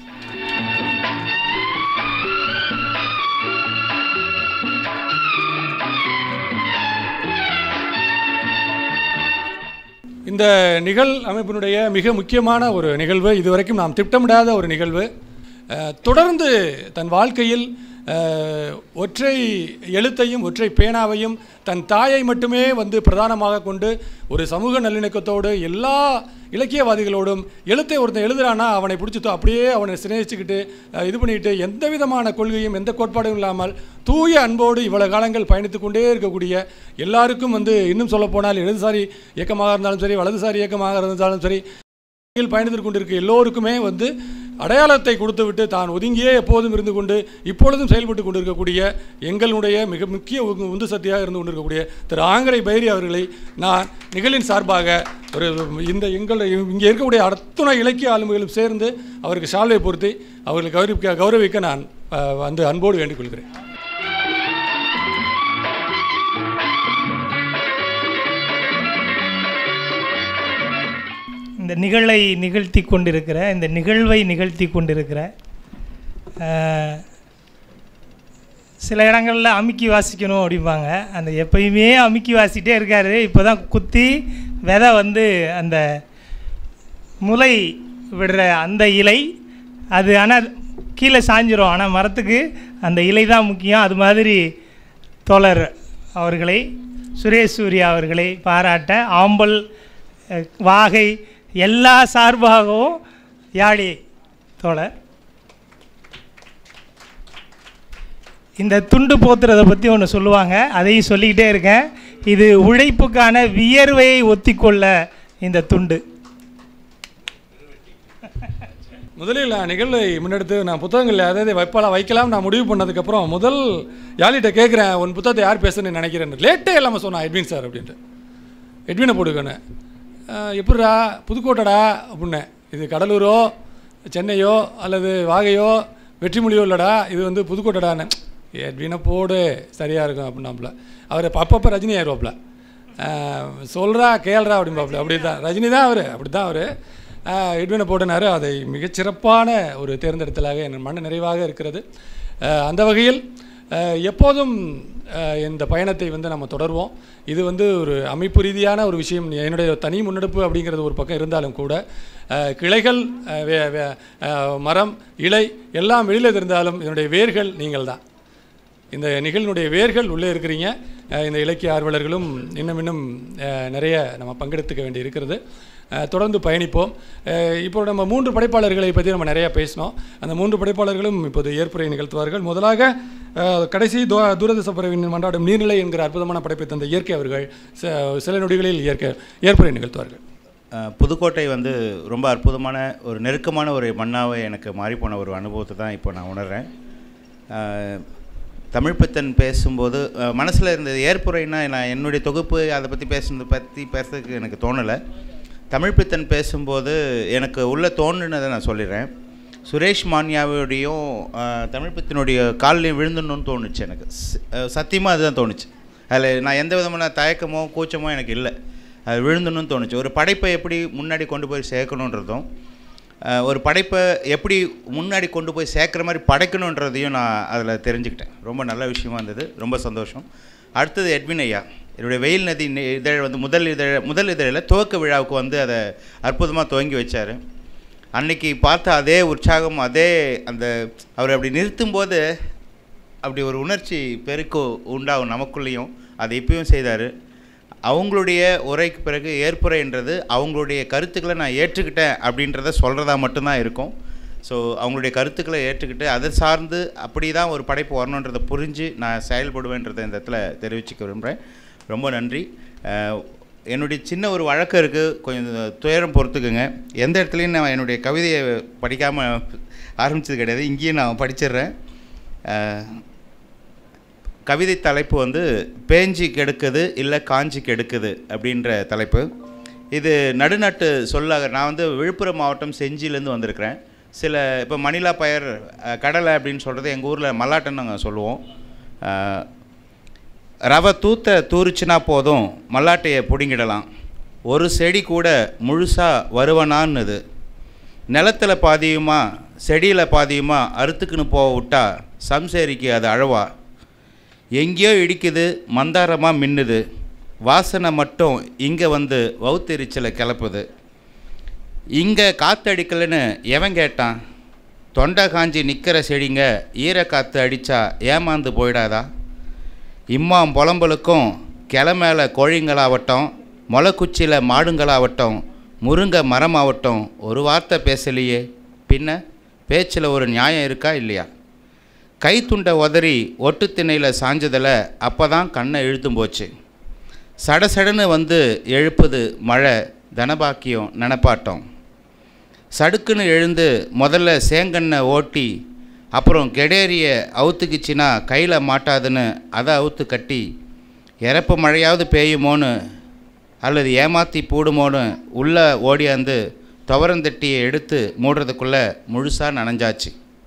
இந்த நிகழ் அமைப்பினுடைய மிக முக்கியமான ஒரு நிகழ்வு இதுவரைக்கும் நாம் திட்டமிடாத ஒரு நிகழ்வு அஹ், தொடர்ந்து தன் வாழ்க்கையில் அஹ், ஒற்றை எழுத்தையும் ஒற்றை பேனாவையும் தன் தாயை மட்டுமே வந்து பிரதானமாக கொண்டு ஒரு சமூக நல்லிணக்கத்தோடு எல்லா இலக்கியவாதிகளோடும் எழுத்தை ஒருத்தன் எழுதுறானா அவனை பிடிச்சி அப்படியே அவனை சிநேகிச்சுக்கிட்டு அஹ், இது பண்ணிட்டு எந்த விதமான கொள்கையும் எந்த கோட்பாடும் இல்லாமல் தூய அன்போடு இவ்வளவு காலங்கள் பயணித்து கொண்டே இருக்கக்கூடிய எல்லாருக்கும் வந்து இன்னும் சொல்லப்போனால் இடதுசாரி இயக்கமாக இருந்தாலும் சரி வலதுசாரி இயக்கமாக இருந்தாலும் சரி வழியில் பயணித்து கொண்டிருக்க எல்லோருக்குமே வந்து அடையாளத்தை கொடுத்துவிட்டு தான் ஒதுங்கியே எப்போதும் இருந்து கொண்டு இப்பொழுதும் செயல்பட்டு கொண்டிருக்கக்கூடிய எங்களுடைய மிக முக்கிய உந்து- உந்து சக்தியாக இருந்து கொண்டிருக்கக்கூடிய திரு ஆங்கரை பைரி அவர்களை நான் நிகழின் சார்பாக ஒரு இந்த எங்கள் இங்கே இருக்கக்கூடிய அத்துணை இலக்கிய ஆளுமைகளும் சேர்ந்து அவருக்கு சால்வை பொருத்தி அவர்களை கௌரவிக்க கௌரவிக்க நான் அஹ், வந்து அன்போடு வேண்டிக் கொள்கிறேன் இந்த நிகழை நிகழ்த்தி கொண்டிருக்கிற இந்த நிகழ்வை நிகழ்த்தி கொண்டிருக்கிற அஹ், சில இடங்களில் அமுக்கி வாசிக்கணும் அப்படிம்பாங்க அந்த எப்பயுமே அமுக்கி வாசிட்டே இருக்காரு இப்போ தான் குத்தி விதை வந்து அந்த முளை விடுற அந்த இலை அது ஆனால் கீழே சாஞ்சிரும் ஆனால் மரத்துக்கு அந்த இலை தான் முக்கியம் அது மாதிரி தோழர் அவர்களை சுரேஷ் சூர்யா அவர்களை பாராட்ட ஆம்பல் அஹ், வாகை எல்லா சார்பாகவும் யாழி தோழர் இந்த துண்டு போத்துறதை பற்றி ஒன்று சொல்லுவாங்க அதையும் சொல்லிக்கிட்டே இருக்கேன் இது உழைப்புக்கான வியர்வையை ஒத்திக்கொள்ள இந்த துண்டு முதலில் நான் நிகழ்வை முன்னெடுத்து நான் புத்தகங்கள் அதாவது வைப்பாளா வைக்கலாம் நான் முடிவு பண்ணதுக்கப்புறம் முதல் யாழிட்ட கேட்குறேன் உன் புத்தகத்தை யார் பேசுன்னு நினைக்கிறேன் லேட்டே இல்லாமல் சொன்னான் எட்வின் சார் அப்படின்ட்டு எட்வினை போட்டுக்கோன்னு எப்படிடா புதுக்கோட்டைடா அப்படின்னேன் இது கடலூரோ சென்னையோ அல்லது வாகையோ வெற்றிமொழியோ இல்லைடா இது வந்து புதுக்கோட்டைடான்னு எட்வினை போடு சரியாக இருக்கும் அப்படின்னாப்புல அவர் அப்பப்போ ரஜினி ஆயிடுவாப்புல சொல்கிறா கேள்றா அப்படிம்பாப்புல அப்படி தான் ரஜினி தான் அவர் அப்படி தான் அவர் எட்வினை போட்டினார் அதை மிகச்சிறப்பான ஒரு தேர்ந்தெடுத்தலாக என் மன நிறைவாக இருக்கிறது அஹ், அந்த வகையில் அஹ், எப்போதும் அஹ், இந்த பயணத்தை வந்து நம்ம தொடர்வோம் இது வந்து ஒரு அமைப்பு ரீதியான ஒரு விஷயம் என்னுடைய தனி முன்னெடுப்பு அப்படிங்கிறது ஒரு பக்கம் இருந்தாலும் கூட அஹ், கிளைகள் அஹ், வே- வே- அஹ், மரம் இலை எல்லாம் வெளியில் இருந்தாலும் இதனுடைய வேர்கள் நீங்கள் தான் இந்த நிகழ்னுடைய வேர்கள் உள்ளே இருக்கிறீங்க அஹ் இந்த இலக்கிய ஆர்வலர்களும் இன்னும் இன்னும் அஹ், நிறைய நம்ம பங்கெடுத்துக்க வேண்டி இருக்கிறது அஹ், தொடர்ந்து பயணிப்போம் அஹ், இப்போ நம்ம மூன்று படைப்பாளர்களை பற்றி நம்ம நிறையா பேசினோம் அந்த மூன்று படைப்பாளர்களும் இப்போது ஏற்புரை நிகழ்த்துவார்கள் முதலாக அஹ், கடைசி தூ தூரதேசப்பறவின் மன்றாடும் நீர்நிலை என்கிற அற்புதமான படைப்பை தந்த இயற்கை அவர்கள் ச- சில நொடிகளில் இயற்கை ஏற்புரை நிகழ்த்துவார்கள் அஹ், புதுக்கோட்டை வந்து ரொம்ப அற்புதமான ஒரு நெருக்கமான ஒரு மண்ணாக எனக்கு மாறிப்போன ஒரு அனுபவத்தை தான் இப்போ நான் உணர்றேன் அஹ், தமிழ் பித்தன் பேசும்போது மனசில் இருந்தது ஏற்புரைன்னா நான் என்னுடைய தொகுப்பு அதை பற்றி பேசுனதை பற்றி பேசுறதுக்கு எனக்கு தோணலை தமிழ் பித்தன் பேசும்போது எனக்கு உள்ள தோணுனதை நான் சொல்லிடுறேன் சுரேஷ் மான்யாவுடையும் அஹ், தமிழ் பித்தனுடைய காலிலையும் விழுந்துடணும்னு தோணுச்சு எனக்கு சத்தியமாக அதுதான் தோணுச்சு அதில் நான் எந்த விதமான தயக்கமோ கூச்சமோ எனக்கு இல்லை அது விழுந்தணும்னு தோணுச்சு ஒரு படைப்பை எப்படி முன்னாடி கொண்டு போய் சேர்க்கணுன்றதும் அஹ், ஒரு படைப்பை எப்படி முன்னாடி கொண்டு போய் சேர்க்குற மாதிரி படைக்கணுன்றதையும் நான் அதில் தெரிஞ்சுக்கிட்டேன் ரொம்ப நல்ல விஷயமா இருந்தது ரொம்ப சந்தோஷம் அடுத்தது எட்வின் ஐயா என்னுடைய வெயில் நதி நி- இதழ் வந்து முதல் இதழ முதல் இதழில் துவக்க விழாவுக்கு வந்து அதை அற்புதமாக துவங்கி வச்சார் அன்னைக்கு பார்த்த அதே உற்சாகம் அதே அந்த அவர் அப்படி நிறுத்தும்போது அப்படி ஒரு உணர்ச்சி பெருக்கு உண்டாகும் நமக்குள்ளேயும் அதை இப்பயும் செய்தார் அவங்களுடைய உரைக்கு பிறகு ஏற்புரைன்றது அவங்களுடைய கருத்துக்களை நான் ஏற்றுக்கிட்டேன் அப்படின்றத சொல்கிறதா மட்டும்தான் இருக்கும் ஸோ அவங்களுடைய கருத்துக்களை ஏற்றுக்கிட்டு அதை சார்ந்து அப்படி தான் ஒரு படைப்பு வரணுன்றதை புரிஞ்சு நான் செயல்படுவேன்றதை இந்த இடத்துல தெரிவிச்சுக்க விரும்புகிறேன் ரொம்ப நன்றி அஹ், என்னுடைய சின்ன ஒரு வழக்கம் இருக்குது கொஞ்சம் துயரம் பொறுத்துக்குங்க எந்த இடத்துலையும் நான் என்னுடைய கவிதையை படிக்காமல் ஆரம்பிச்சது கிடையாது இங்கேயும் நான் படிச்சிடுறேன் அஹ், கவிதை தலைப்பு வந்து பேஞ்சி கெடுக்குது இல்லை காஞ்சி கெடுக்குது அப்படின்ற தலைப்பு இது நடுநாட்டு சொல்லாக நான் வந்து விழுப்புரம் மாவட்டம் செஞ்சிலேருந்து வந்திருக்கிறேன் சில இப்போ மணிலா பயர் அஹ், கடலை அப்படின்னு சொல்கிறது எங்கள் ஊரில் மல்லாட்டன்னு நாங்கள் சொல்லுவோம் அஹ், ரவை தூத்த தூரிச்சுனா போதும் மல்லாட்டையை பிடுங்கிடலாம் ஒரு செடி கூட முழுசாக வருவனான்னுது நிலத்தில் பாதியுமா செடியில் பாதியுமா அறுத்துக்குன்னு போக விட்டா சம்சேரிக்கு அது அழவா எங்கேயோ இடிக்குது மந்தாரமாக மின்னுது வாசனை மட்டும் இங்கே வந்து வவுத்தெரிச்சலை கிளப்புது இங்கே காற்றடிக்கலைன்னு எவன் கேட்டான் தொண்டை காஞ்சி நிற்கிற செடிங்க ஈரக்காற்று அடித்தா ஏமாந்து போயிடாதா இம்மாம் புலம்பலுக்கும் கிளை மேலே கோழிங்களாகட்டும் முளைக்குச்சியில் மாடுங்களாகட்டும் முருங்கை மரமாகட்டும் ஒரு வார்த்தை பேசலையே பின்ன பேச்சில் ஒரு நியாயம் இருக்கா இல்லையா கை துண்டை உதறி ஒட்டு திணையில் சாஞ்சதில் அப்போ தான் கண்ணை இழுத்தும் போச்சு சடசடன்னு வந்து எழுப்புது மழை தனபாக்கியம் நினப்பாட்டம் சடுக்குன்னு எழுந்து முதல்ல சேங்கண்ணை ஓட்டி அப்புறம் கெடேரிய அவுத்துக்குச்சின்னா கையில் மாட்டாதுன்னு அதை அவுத்து கட்டி இறப்பு மழையாவது பெய்யுமோன்னு அல்லது ஏமாத்தி பூடுமோன்னு உள்ளே ஓடியாந்து துவரந்தட்டியை எடுத்து மூடுறதுக்குள்ளே முழுசாக நனைஞ்சாச்சு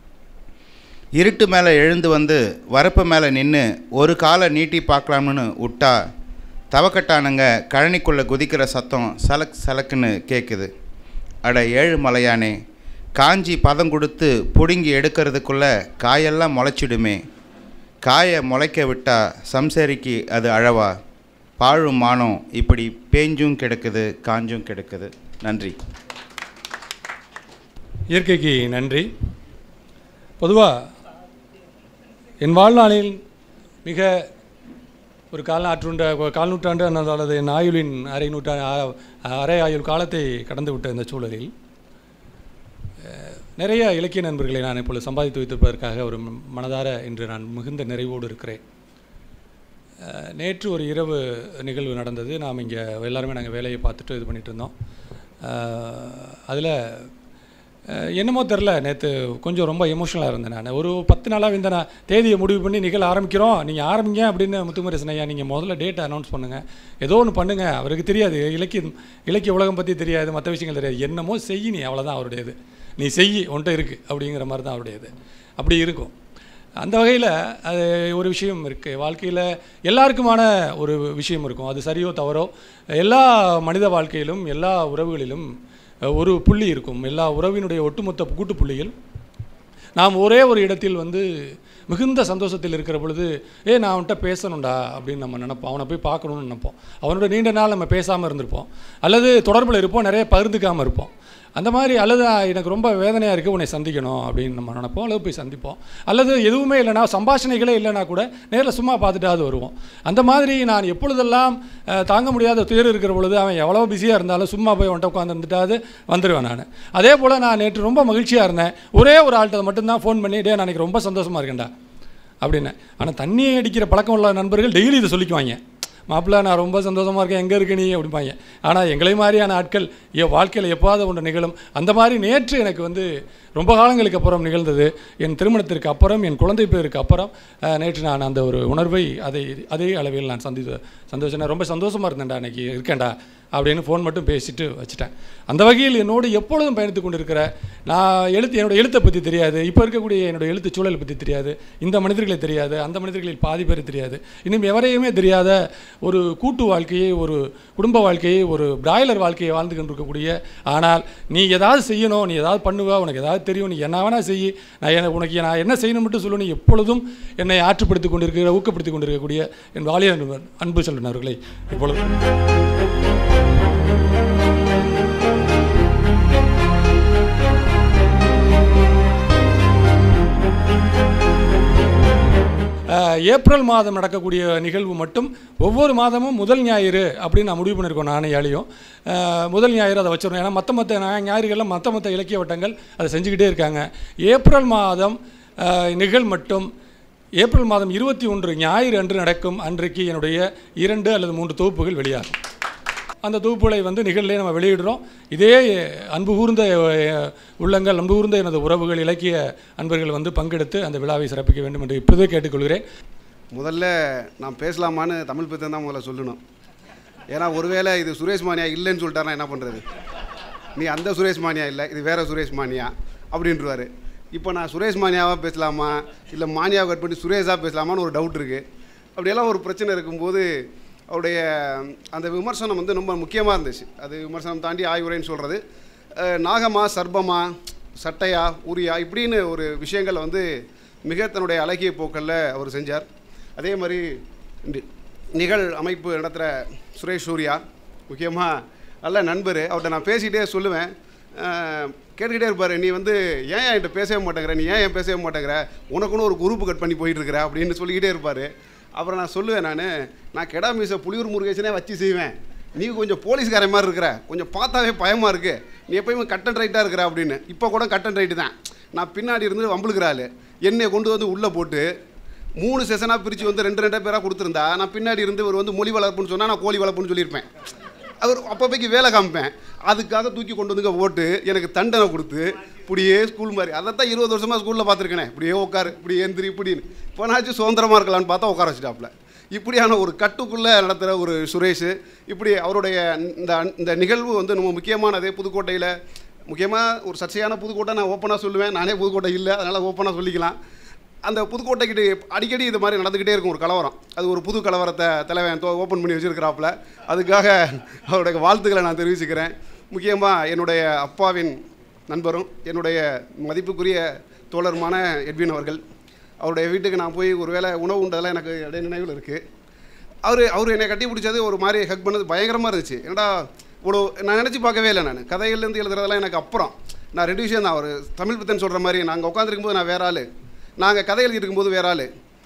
இருட்டு மேலே எழுந்து வந்து வரப்பு மேலே நின்று ஒரு காலை நீட்டி பார்க்கலாம்னு விட்டா தவக்கட்டானுங்க கழனிக்குள்ளே குதிக்கிற சத்தம் சலக் சலக்குன்னு கேட்குது அட ஏழு மலையானே காஞ்சி பதம் கொடுத்து பிடுங்கி எடுக்கிறதுக்குள்ளே காயெல்லாம் முளைச்சிடுமே காயை முளைக்க விட்டா சம்சேரிக்கு அது அழவா பாழும் மானம் இப்படி பேஞ்சும் கிடக்குது காஞ்சும் கிடக்குது நன்றி இயற்கைக்கு நன்றி பொதுவாக என் வாழ்நாளில் மிக ஒரு கால் நூற்றாண்டு கால் நூற்றாண்டு அல்லது என் ஆயுளின் அரை நூற்றாண்டு அரை ஆயுள் காலத்தை கடந்து விட்ட இந்த சூழலில் அஹ், நிறைய இலக்கிய நண்பர்களை நான் இப்பொழுது சம்பாதித்து வைத்திருப்பதற்காக ஒரு ம- மனதார இன்று நான் மிகுந்த நிறைவோடு இருக்கிறேன் அஹ், நேற்று ஒரு இரவு நிகழ்வு நடந்தது நாம் இங்கே எல்லாருமே நாங்கள் வேலையை பார்த்துட்டு இது பண்ணிட்டு இருந்தோம் அதில் என்னமோ தெரில நேற்று கொஞ்சம் ரொம்ப எமோஷனலாக இருந்தேன் நான் ஒரு பத்து நாளாக இந்த நான் தேதியை முடிவு பண்ணி நிகழ ஆரம்பிக்கிறோம் நீங்கள் ஆரம்பிங்க அப்படின்னு முத்துக்குமரசன் ஐயா நீங்கள் முதல்ல டேட் அனௌன்ஸ் பண்ணுங்கள் ஏதோ ஒன்று பண்ணுங்கள் அவருக்கு தெரியாது இலக்கியம் இலக்கிய உலகம் பற்றி தெரியாது மற்ற விஷயங்கள் தெரியாது என்னமோ செய் நீ அவ்வளோதான் அவருடையது நீ செய் உன்ட்ட இருக்குது அப்படிங்கிற மாதிரி தான் அவருடையது அப்படி இருக்கும் அந்த வகையில் அது ஒரு விஷயம் இருக்குது வாழ்க்கையில் எல்லாருக்குமான ஒரு விஷயம் இருக்கும் அது சரியோ தவறோ எல்லா மனித வாழ்க்கையிலும் எல்லா உறவுகளிலும் அஹ், ஒரு புள்ளி இருக்கும் எல்லா உறவினுடைய ஒட்டுமொத்த கூட்டு புள்ளியில் நாம் ஒரே ஒரு இடத்தில் வந்து மிகுந்த சந்தோஷத்தில் இருக்கிற பொழுது ஏ நான் அவன்கிட்ட பேசணும்டா அப்படின்னு நம்ம நினைப்போம் அவனை போய் பார்க்கணும்னு நினைப்போம் அவனோட நீண்ட நாள் நம்ம பேசாமல் இருந்திருப்போம் அல்லது தொடர்பில் இருப்போம் நிறைய பகிர்ந்துக்காமல் இருப்போம் அந்த மாதிரி அல்லது "ஆ, எனக்கு ரொம்ப வேதனையாக இருக்குது உன்னை சந்திக்கணும் அப்படின்னு நம்ம நினைப்போம் அல்லது போய் சந்திப்போம் அல்லது எதுவுமே இல்லைனா சம்பாஷணைகளே இல்லைனா கூட நேரில் சும்மா பார்த்துட்டாவது வருவோம் அந்த மாதிரி நான் எப்பொழுதெல்லாம் அஹ், தாங்க முடியாத துயர் இருக்கிற பொழுது அவன் எவ்வளோ பிஸியாக இருந்தாலும் சும்மா போய் அவன்கிட்ட உட்காந்துருந்துட்டாவது வந்துடுவேன் நான் அதே போல் நான் நேற்று ரொம்ப மகிழ்ச்சியாக இருந்தேன் ஒரே ஒரு ஆள்கிட்ட மட்டும்தான் ஃபோன் பண்ணி டே நான் இன்னைக்கு ரொம்ப சந்தோஷமாக இருக்கேன்டா அப்படின்னு ஆனால் தண்ணியை அடிக்கிற பழக்கம் உள்ள நண்பர்கள் டெய்லி இதை சொல்லிக்குவாங்க மாப்பிள்ளை நான் ரொம்ப சந்தோஷமாக இருக்கேன் எங்கே இருக்க நீ அப்படிம்பாங்க ஆனால் எங்களை மாதிரியான ஆட்கள் என் வாழ்க்கையில் எப்போது ஒன்று நிகழும் அந்த மாதிரி நேற்று எனக்கு வந்து ரொம்ப காலங்களுக்கு அப்புறம் நிகழ்ந்தது என் திருமணத்திற்கு அப்புறம் என் குழந்தை பேருக்கு அப்புறம் அஹ், நேற்று நான் அந்த ஒரு உணர்வை அதை அதே அளவில் நான் சந்தித்து சந்தோஷம் நான் ரொம்ப சந்தோஷமாக இருந்தேன்டா இன்னைக்கு இருக்கேன்டா அப்படின்னு ஃபோன் மட்டும் பேசிட்டு வச்சுட்டேன் அந்த வகையில் என்னோடு எப்பொழுதும் பயணித்து கொண்டிருக்கிற நான் எழுத்து என்னோட எழுத்தை பற்றி தெரியாது இப்போ இருக்கக்கூடிய என்னோட எழுத்து சூழலை பற்றி தெரியாது இந்த மனிதர்களை தெரியாது அந்த மனிதர்களில் பாதி பேர் தெரியாது இன்னும் எவரையுமே தெரியாத ஒரு கூட்டு வாழ்க்கையை ஒரு குடும்ப வாழ்க்கையை ஒரு பிராய்லர் வாழ்க்கையை வாழ்ந்து கொண்டிருக்கக்கூடிய ஆனால் நீ ஏதாவது செய்யணும் நீ ஏதாவது பண்ணுவ உனக்கு ஏதாவது தெரியும் நீ என்ன வேணா செய் நான் என்ன உனக்கு நான் என்ன செய்யணும் மட்டும் சொல்லு நீ எப்பொழுதும் என்னை ஆற்றுப்படுத்தி கொண்டிருக்கிற ஊக்கப்படுத்தி கொண்டிருக்கக்கூடிய என் வாலிய நண்பர் அன்பு செல்வனவர்களை இப்பொழுது அஹ், ஏப்ரல் மாதம் நடக்கக்கூடிய நிகழ்வு மட்டும் ஒவ்வொரு மாதமும் முதல் ஞாயிறு அப்படின்னு நான் முடிவு பண்ணியிருக்கோம் நானே யாழையும் அஹ், முதல் ஞாயிறு அதை வச்சிடணும் ஏன்னா மற்ற மற்ற ஞாயிறுகளில் மற்ற மற்ற இலக்கிய வட்டங்கள் அதை செஞ்சுக்கிட்டே இருக்காங்க ஏப்ரல் மாதம் அஹ், நிகழ் மட்டும் ஏப்ரல் மாதம் இருபத்தி ஒன்று ஞாயிறு அன்று நடக்கும் அன்றைக்கு என்னுடைய இரண்டு அல்லது மூன்று தொகுப்புகள் வெளியாகும் அந்த தொகுப்புகளை வந்து நிகழ்லே நம்ம வெளியிடுறோம் இதே அன்பு கூர்ந்த அஹ், உள்ளங்கள் அன்பு கூர்ந்த எனது உறவுகள் இலக்கிய அன்பர்கள் வந்து பங்கெடுத்து அந்த விழாவை சிறப்பிக்க வேண்டும் என்று இப்போதே கேட்டுக்கொள்கிறேன் முதல்ல நான் பேசலாமான்னு தமிழ் பித்தன் தான் முதல்ல சொல்லணும் ஏன்னா ஒருவேளை இது சுரேஷ் மானியா இல்லைன்னு சொல்லிட்டாருன்னா என்ன பண்ணுறது நீ அந்த சுரேஷ் மானியா இல்லை இது வேற சுரேஷ் மானியா அப்படின்றவாரு இப்போ நான் சுரேஷ் மானியாவாக பேசலாமா இல்லை மானியாவை கட் பண்ணி சுரேஷாக பேசலாமான்னு ஒரு டவுட் இருக்குது அப்படியெல்லாம் ஒரு பிரச்சனை இருக்கும்போது அவருடைய அந்த விமர்சனம் வந்து ரொம்ப முக்கியமாக இருந்துச்சு அது விமர்சனம் தாண்டி ஆய்வுரைன்னு சொல்கிறது நாகமா சர்ப்பமா சட்டையா உரியா இப்படின்னு ஒரு விஷயங்களை வந்து மிக தன்னுடைய அழகிய போக்களில் அவர் செஞ்சார் அதே மாதிரி நி- நிகழ் அமைப்பு நடத்துகிற சுரேஷ் சூர்யா முக்கியமாக நல்ல நண்பர் அவர்கிட்ட நான் பேசிகிட்டே சொல்லுவேன் அஹ், கேட்டுக்கிட்டே இருப்பார் நீ வந்து ஏன் என்கிட்ட பேசவே மாட்டேங்கிற நீ ஏன் என் பேசவே மாட்டேங்கிற உனக்குன்னு ஒரு குரூப் கட் பண்ணி போயிட்டு இருக்கிற அப்படின்னு சொல்லிக்கிட்டே இருப்பார் அப்புறம் நான் சொல்லுவேன் நான் நான் கெடா மீச புலியூர் முருகேசனே வச்சு செய்வேன் நீ கொஞ்சம் போலீஸ்காரன் மாதிரி இருக்கிற கொஞ்சம் பார்த்தாவே பயமாக இருக்கு நீ எப்பயுமே கட் அண்ட் ரைட்டாக இருக்கிற அப்படின்னு இப்போ கூட கட் அண்ட் ரைட்டு தான் நான் பின்னாடி இருந்து வம்பளுக்கிறாள் என்னை கொண்டு வந்து உள்ளே போட்டு மூணு செஷனாக பிரித்து வந்து ரெண்டு ரெண்டு பேராக கொடுத்துருந்தா நான் பின்னாடி இருந்து இவர் வந்து மொழி வளர்ப்புன்னு சொன்னால் நான் கோழி வளர்ப்புன்னு சொல்லியிருப்பேன் அவர் அப்பப்போக்கு வேலை காமிப்பேன் அதுக்காக தூக்கி கொண்டு வந்துங்க போட்டு எனக்கு தண்டனை கொடுத்து இப்படியே ஸ்கூல் மாதிரி அதைத்தான் இருபது வருஷமாக ஸ்கூலில் பார்த்துருக்கேனே இப்படியே உட்காரு இப்படி எந்திரி இப்படின்னு இப்போனாச்சும் சுதந்திரமாக இருக்கலாம்னு பார்த்தா உட்கார வச்சுட்டாப்புல இப்படியான ஒரு கட்டுக்குள்ளே நடத்துகிற ஒரு சுரேஷ் இப்படி அவருடைய இந்த இந்த நிகழ்வு வந்து ரொம்ப முக்கியமானது புதுக்கோட்டையில் முக்கியமாக ஒரு சர்ச்சையான புதுக்கோட்டை நான் ஓப்பனாக சொல்லுவேன் நானே புதுக்கோட்டை இல்லை அதனால் ஓப்பனாக சொல்லிக்கலாம் அந்த புதுக்கோட்டைக்கிட்ட அடிக்கடி இது மாதிரி நடந்துக்கிட்டே இருக்கும் ஒரு கலவரம் அது ஒரு புது கலவரத்தை தலைவன் ஓப்பன் பண்ணி வச்சிருக்கிறாப்புல அதுக்காக அவருடைய வாழ்த்துக்களை நான் தெரிவிச்சுக்கிறேன் முக்கியமாக என்னுடைய அப்பாவின் நண்பரும் என்னுடைய மதிப்புக்குரிய தோழருமான எட்வின் அவர்கள் அவருடைய வீட்டுக்கு நான் போய் ஒரு வேளை உணவு உண்டதெல்லாம் எனக்கு இடைய நினைவில் இருக்குது அவர் அவர் என்னை கட்டி பிடிச்சது ஒரு மாதிரி ஹக் பண்ணது பயங்கரமாக இருந்துச்சு என்னடா ஒரு நான் நினச்சி பார்க்கவே இல்லை நான் கதைகள்லேருந்து எழுதுறதெல்லாம் எனக்கு அப்புறம் நான் ரெண்டு விஷயம் தான் அவர் தமிழ் பித்தன் சொல்கிற மாதிரி நாங்கள் உட்காந்துருக்கும் போது நான் வேற ஆள் நாங்கள் கதை எழுதிட்டு இருக்கும்போது வேற ஆள்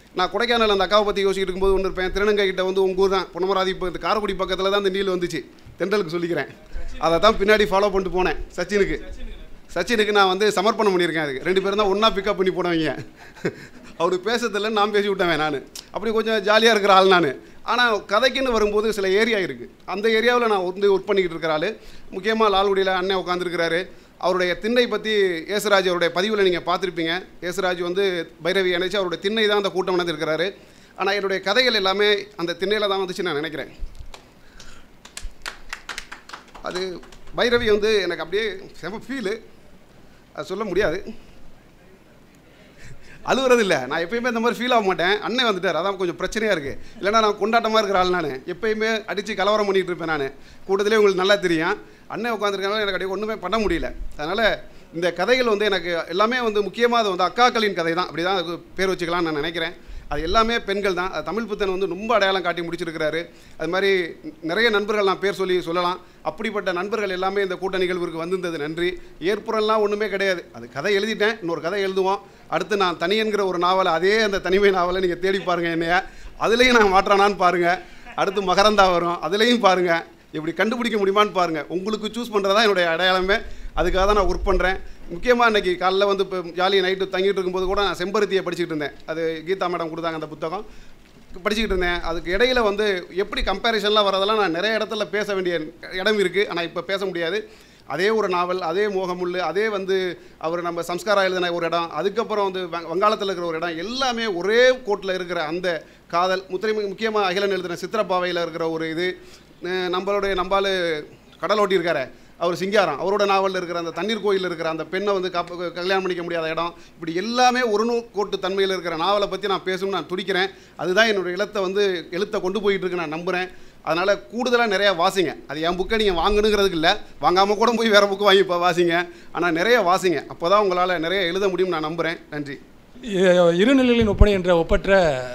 நான் கொடைக்கானல் அந்த அக்காவை பற்றி யோசிச்சுட்டு இருக்கும்போது ஒன்று இருப்பேன் திருநங்கை கிட்ட வந்து உங்கள் ஊர் தான் பொன்னமராதி இப்போ இந்த காரைக்குடி பக்கத்தில் தான் இந்த நீல் வந்துச்சு தென்றலுக்கு சொல்லிக்கிறேன் அதை தான் பின்னாடி ஃபாலோ பண்ணிட்டு போனேன் சச்சினுக்கு சச்சினுக்கு நான் வந்து சமர்ப்பணம் பண்ணியிருக்கேன் அதுக்கு ரெண்டு பேரும் தான் ஒன்றா பிக்கப் பண்ணி போனவங்க அவருக்கு பேசுறதில்ல நான் பேசி விட்டேன் நான் அப்படி கொஞ்சம் ஜாலியாக இருக்கிற ஆள் நான் ஆனால் கதைக்குன்னு வரும்போது சில ஏரியா இருக்குது அந்த ஏரியாவில் நான் வந்து ஒர்க் பண்ணிக்கிட்டு இருக்கிற ஆள் முக்கியமாக லால்குடியில் அண்ணன் உட்காந்துருக்கிறாரு அவருடைய திண்ணை பற்றி ஏசுராஜ் அவருடைய பதிவில் நீங்கள் பார்த்துருப்பீங்க ஏசுராஜ் வந்து பைரவி இணைச்சு அவருடைய திண்ணை தான் அந்த கூட்டம் நடந்திருக்கிறாரு ஆனால் என்னுடைய கதைகள் எல்லாமே அந்த திண்ணையில் தான் வந்துச்சு நான் நினைக்கிறேன் அது பைரவி வந்து எனக்கு அப்படியே செம ஃபீலு அது சொல்ல முடியாது அழுகுறது இல்லை நான் எப்பயுமே இந்த மாதிரி ஃபீல் ஆக மாட்டேன் அண்ணன் வந்துட்டார் அதான் கொஞ்சம் பிரச்சனையாக இருக்குது இல்லைன்னா நான் கொண்டாட்டமாக இருக்கிற ஆள் நான் எப்பயுமே அடித்து கலவரம் பண்ணிகிட்டு இருப்பேன் நான் கூட்டத்திலே உங்களுக்கு நல்லா தெரியும் அண்ணன் உட்காந்துருக்கனால எனக்கு அப்படியே ஒன்றுமே பண்ண முடியல அதனால் இந்த கதைகள் வந்து எனக்கு எல்லாமே வந்து முக்கியமாக அது வந்து அக்காக்களின் கதை தான் அப்படி தான் அதுக்கு பேர் வச்சுக்கலாம்னு நான் நினைக்கிறேன் அது எல்லாமே பெண்கள் தான் அது தமிழ் புத்தன் வந்து ரொம்ப அடையாளம் காட்டி முடிச்சிருக்கிறாரு அது மாதிரி நிறைய நண்பர்கள் நான் பேர் சொல்லி சொல்லலாம் அப்படிப்பட்ட நண்பர்கள் எல்லாமே இந்த கூட்ட நிகழ்வுக்கு வந்திருந்தது நன்றி ஏற்புறம்லாம் ஒன்றுமே கிடையாது அது கதை எழுதிட்டேன் இன்னொரு கதை எழுதுவோம் அடுத்து நான் தனியன்கிற ஒரு நாவலை அதே அந்த தனிமை நாவலை நீங்கள் தேடி பாருங்கள் என்னைய அதுலேயும் நான் மாற்றானான்னு பாருங்கள் அடுத்து மகரந்தா வரும் அதுலேயும் பாருங்கள் இப்படி கண்டுபிடிக்க முடியுமான்னு பாருங்கள் உங்களுக்கு சூஸ் பண்ணுறதா என்னுடைய அடையாளமே அதுக்காக தான் நான் ஒர்க் பண்ணுறேன் முக்கியமாக இன்றைக்கி காலைல வந்து இப்போ ஜாலி நைட்டு தங்கிட்டு இருக்கும்போது கூட நான் செம்பருத்தியை படிச்சுக்கிட்டு இருந்தேன் அது கீதா மேடம் கொடுத்தாங்க அந்த புத்தகம் படிச்சுக்கிட்டு இருந்தேன் அதுக்கு இடையில வந்து எப்படி கம்பேரிஷன்லாம் வரதெல்லாம் நான் நிறைய இடத்துல பேச வேண்டிய இடம் இருக்குது ஆனால் இப்போ பேச முடியாது அதே ஒரு நாவல் அதே மோகமுள் அதே வந்து அவர் நம்ம சம்ஸ்காரா எழுதின ஒரு இடம் அதுக்கப்புறம் வந்து வங்க- வங்காளத்தில் இருக்கிற ஒரு இடம் எல்லாமே ஒரே கோட்டில் இருக்கிற அந்த காதல் முத்திரை முக்கியமாக அகிலன் எழுதின சித்திரப்பாவையில் இருக்கிற ஒரு இது அஹ் நம்மளுடைய நம்பால் கடல் ஓட்டி இருக்காரு அவர் சிங்காரம் அவரோட நாவலில் இருக்கிற அந்த தண்ணீர் கோயிலில் இருக்கிற அந்த பெண்ணை வந்து காப்ப கல்யாணம் பண்ணிக்க முடியாத இடம் இப்படி எல்லாமே ஒரு கோட்டு தன்மையில் இருக்கிற நாவலை பற்றி நான் பேசணும்னு நான் துடிக்கிறேன் அதுதான் என்னோட இலத்தை வந்து எழுத்தை கொண்டு போயிட்டு இருக்கு நான் நம்புகிறேன் அதனால் கூடுதலாக நிறையா வாசிங்க அது என் புக்கை நீங்கள் வாங்கணுங்கிறதுக்கு இல்லை வாங்காமல் கூட போய் வேறு புக்கு வாங்கி இப்போ வாசிங்க ஆனால் நிறைய வாசிங்க அப்போ தான் உங்களால் நிறைய எழுத முடியும்னு நான் நம்புகிறேன் நன்றி இ- இருநிலைகளின் ஒப்பனை என்ற ஒப்பற்ற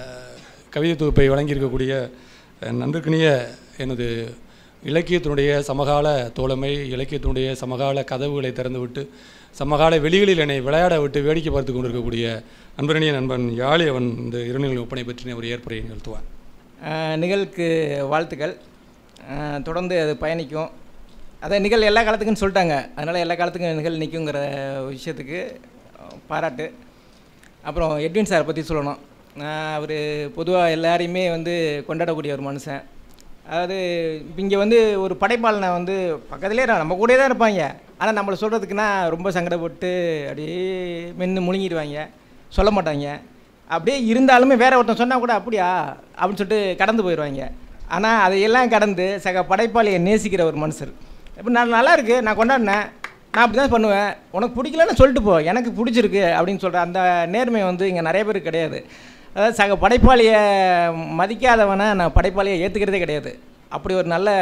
கவிதை தொகுப்பை வழங்கியிருக்கக்கூடிய அஹ், நன்றுக்கினிய எனது இலக்கியத்தினுடைய சமகால தோழமை இலக்கியத்தினுடைய சமகால கதவுகளை திறந்துவிட்டு சமகால வெளிகளில் என்னை விளையாட விட்டு வேடிக்கை பார்த்து கொண்டிருக்கக்கூடிய அன்பரணிய நண்பன் யாழி அவன் இந்த இருநிலை ஒப்பனை பற்றின ஒரு ஏற்புரையை நிகழ்த்துவான் ஆஹ் நிகழுக்கு வாழ்த்துக்கள் ஆஹ் தொடர்ந்து அது பயணிக்கும் அதை நிகழ் எல்லா காலத்துக்குன்னு சொல்லிட்டாங்க அதனால் எல்லா காலத்துக்கும் நிகழ் நிற்குங்கிற விஷயத்துக்கு ஆஹ் பாராட்டு அப்புறம் எட்வின் சாரை பற்றி சொல்லணும் அவர் பொதுவாக எல்லாரையுமே வந்து கொண்டாடக்கூடிய ஒரு மனுஷன் அதாவது இங்கே வந்து ஒரு படைப்பாளனை வந்து பக்கத்துலேயே நம்ம கூடயே தான் இருப்பாங்க ஆனால் நம்மளை சொல்கிறதுக்குன்னா ரொம்ப சங்கடப்பட்டு அப்படியே மென்று முழுங்கிடுவாங்க சொல்ல மாட்டாங்க அப்படியே இருந்தாலுமே வேற ஒருத்தன் சொன்னால் கூட அப்படியா அப்படின்னு சொல்லிட்டு கடந்து போயிடுவாங்க ஆனால் அதையெல்லாம் கடந்து சக படைப்பாளியை நேசிக்கிற ஒரு மனுஷர் இப்போ நான் நல்லா இருக்கு நான் கொண்டாடினேன் நான் அப்படி தான் பண்ணுவேன் உனக்கு பிடிக்கலன்னு சொல்லிட்டு போ எனக்கு பிடிச்சிருக்கு அப்படின்னு சொல்கிற அந்த நேர்மை வந்து இங்கே நிறைய பேருக்கு கிடையாது அதாவது சக படைப்பாளியை மதிக்காதவனை நான் படைப்பாளியை ஏற்றுக்கிறதே கிடையாது அப்படி ஒரு நல்ல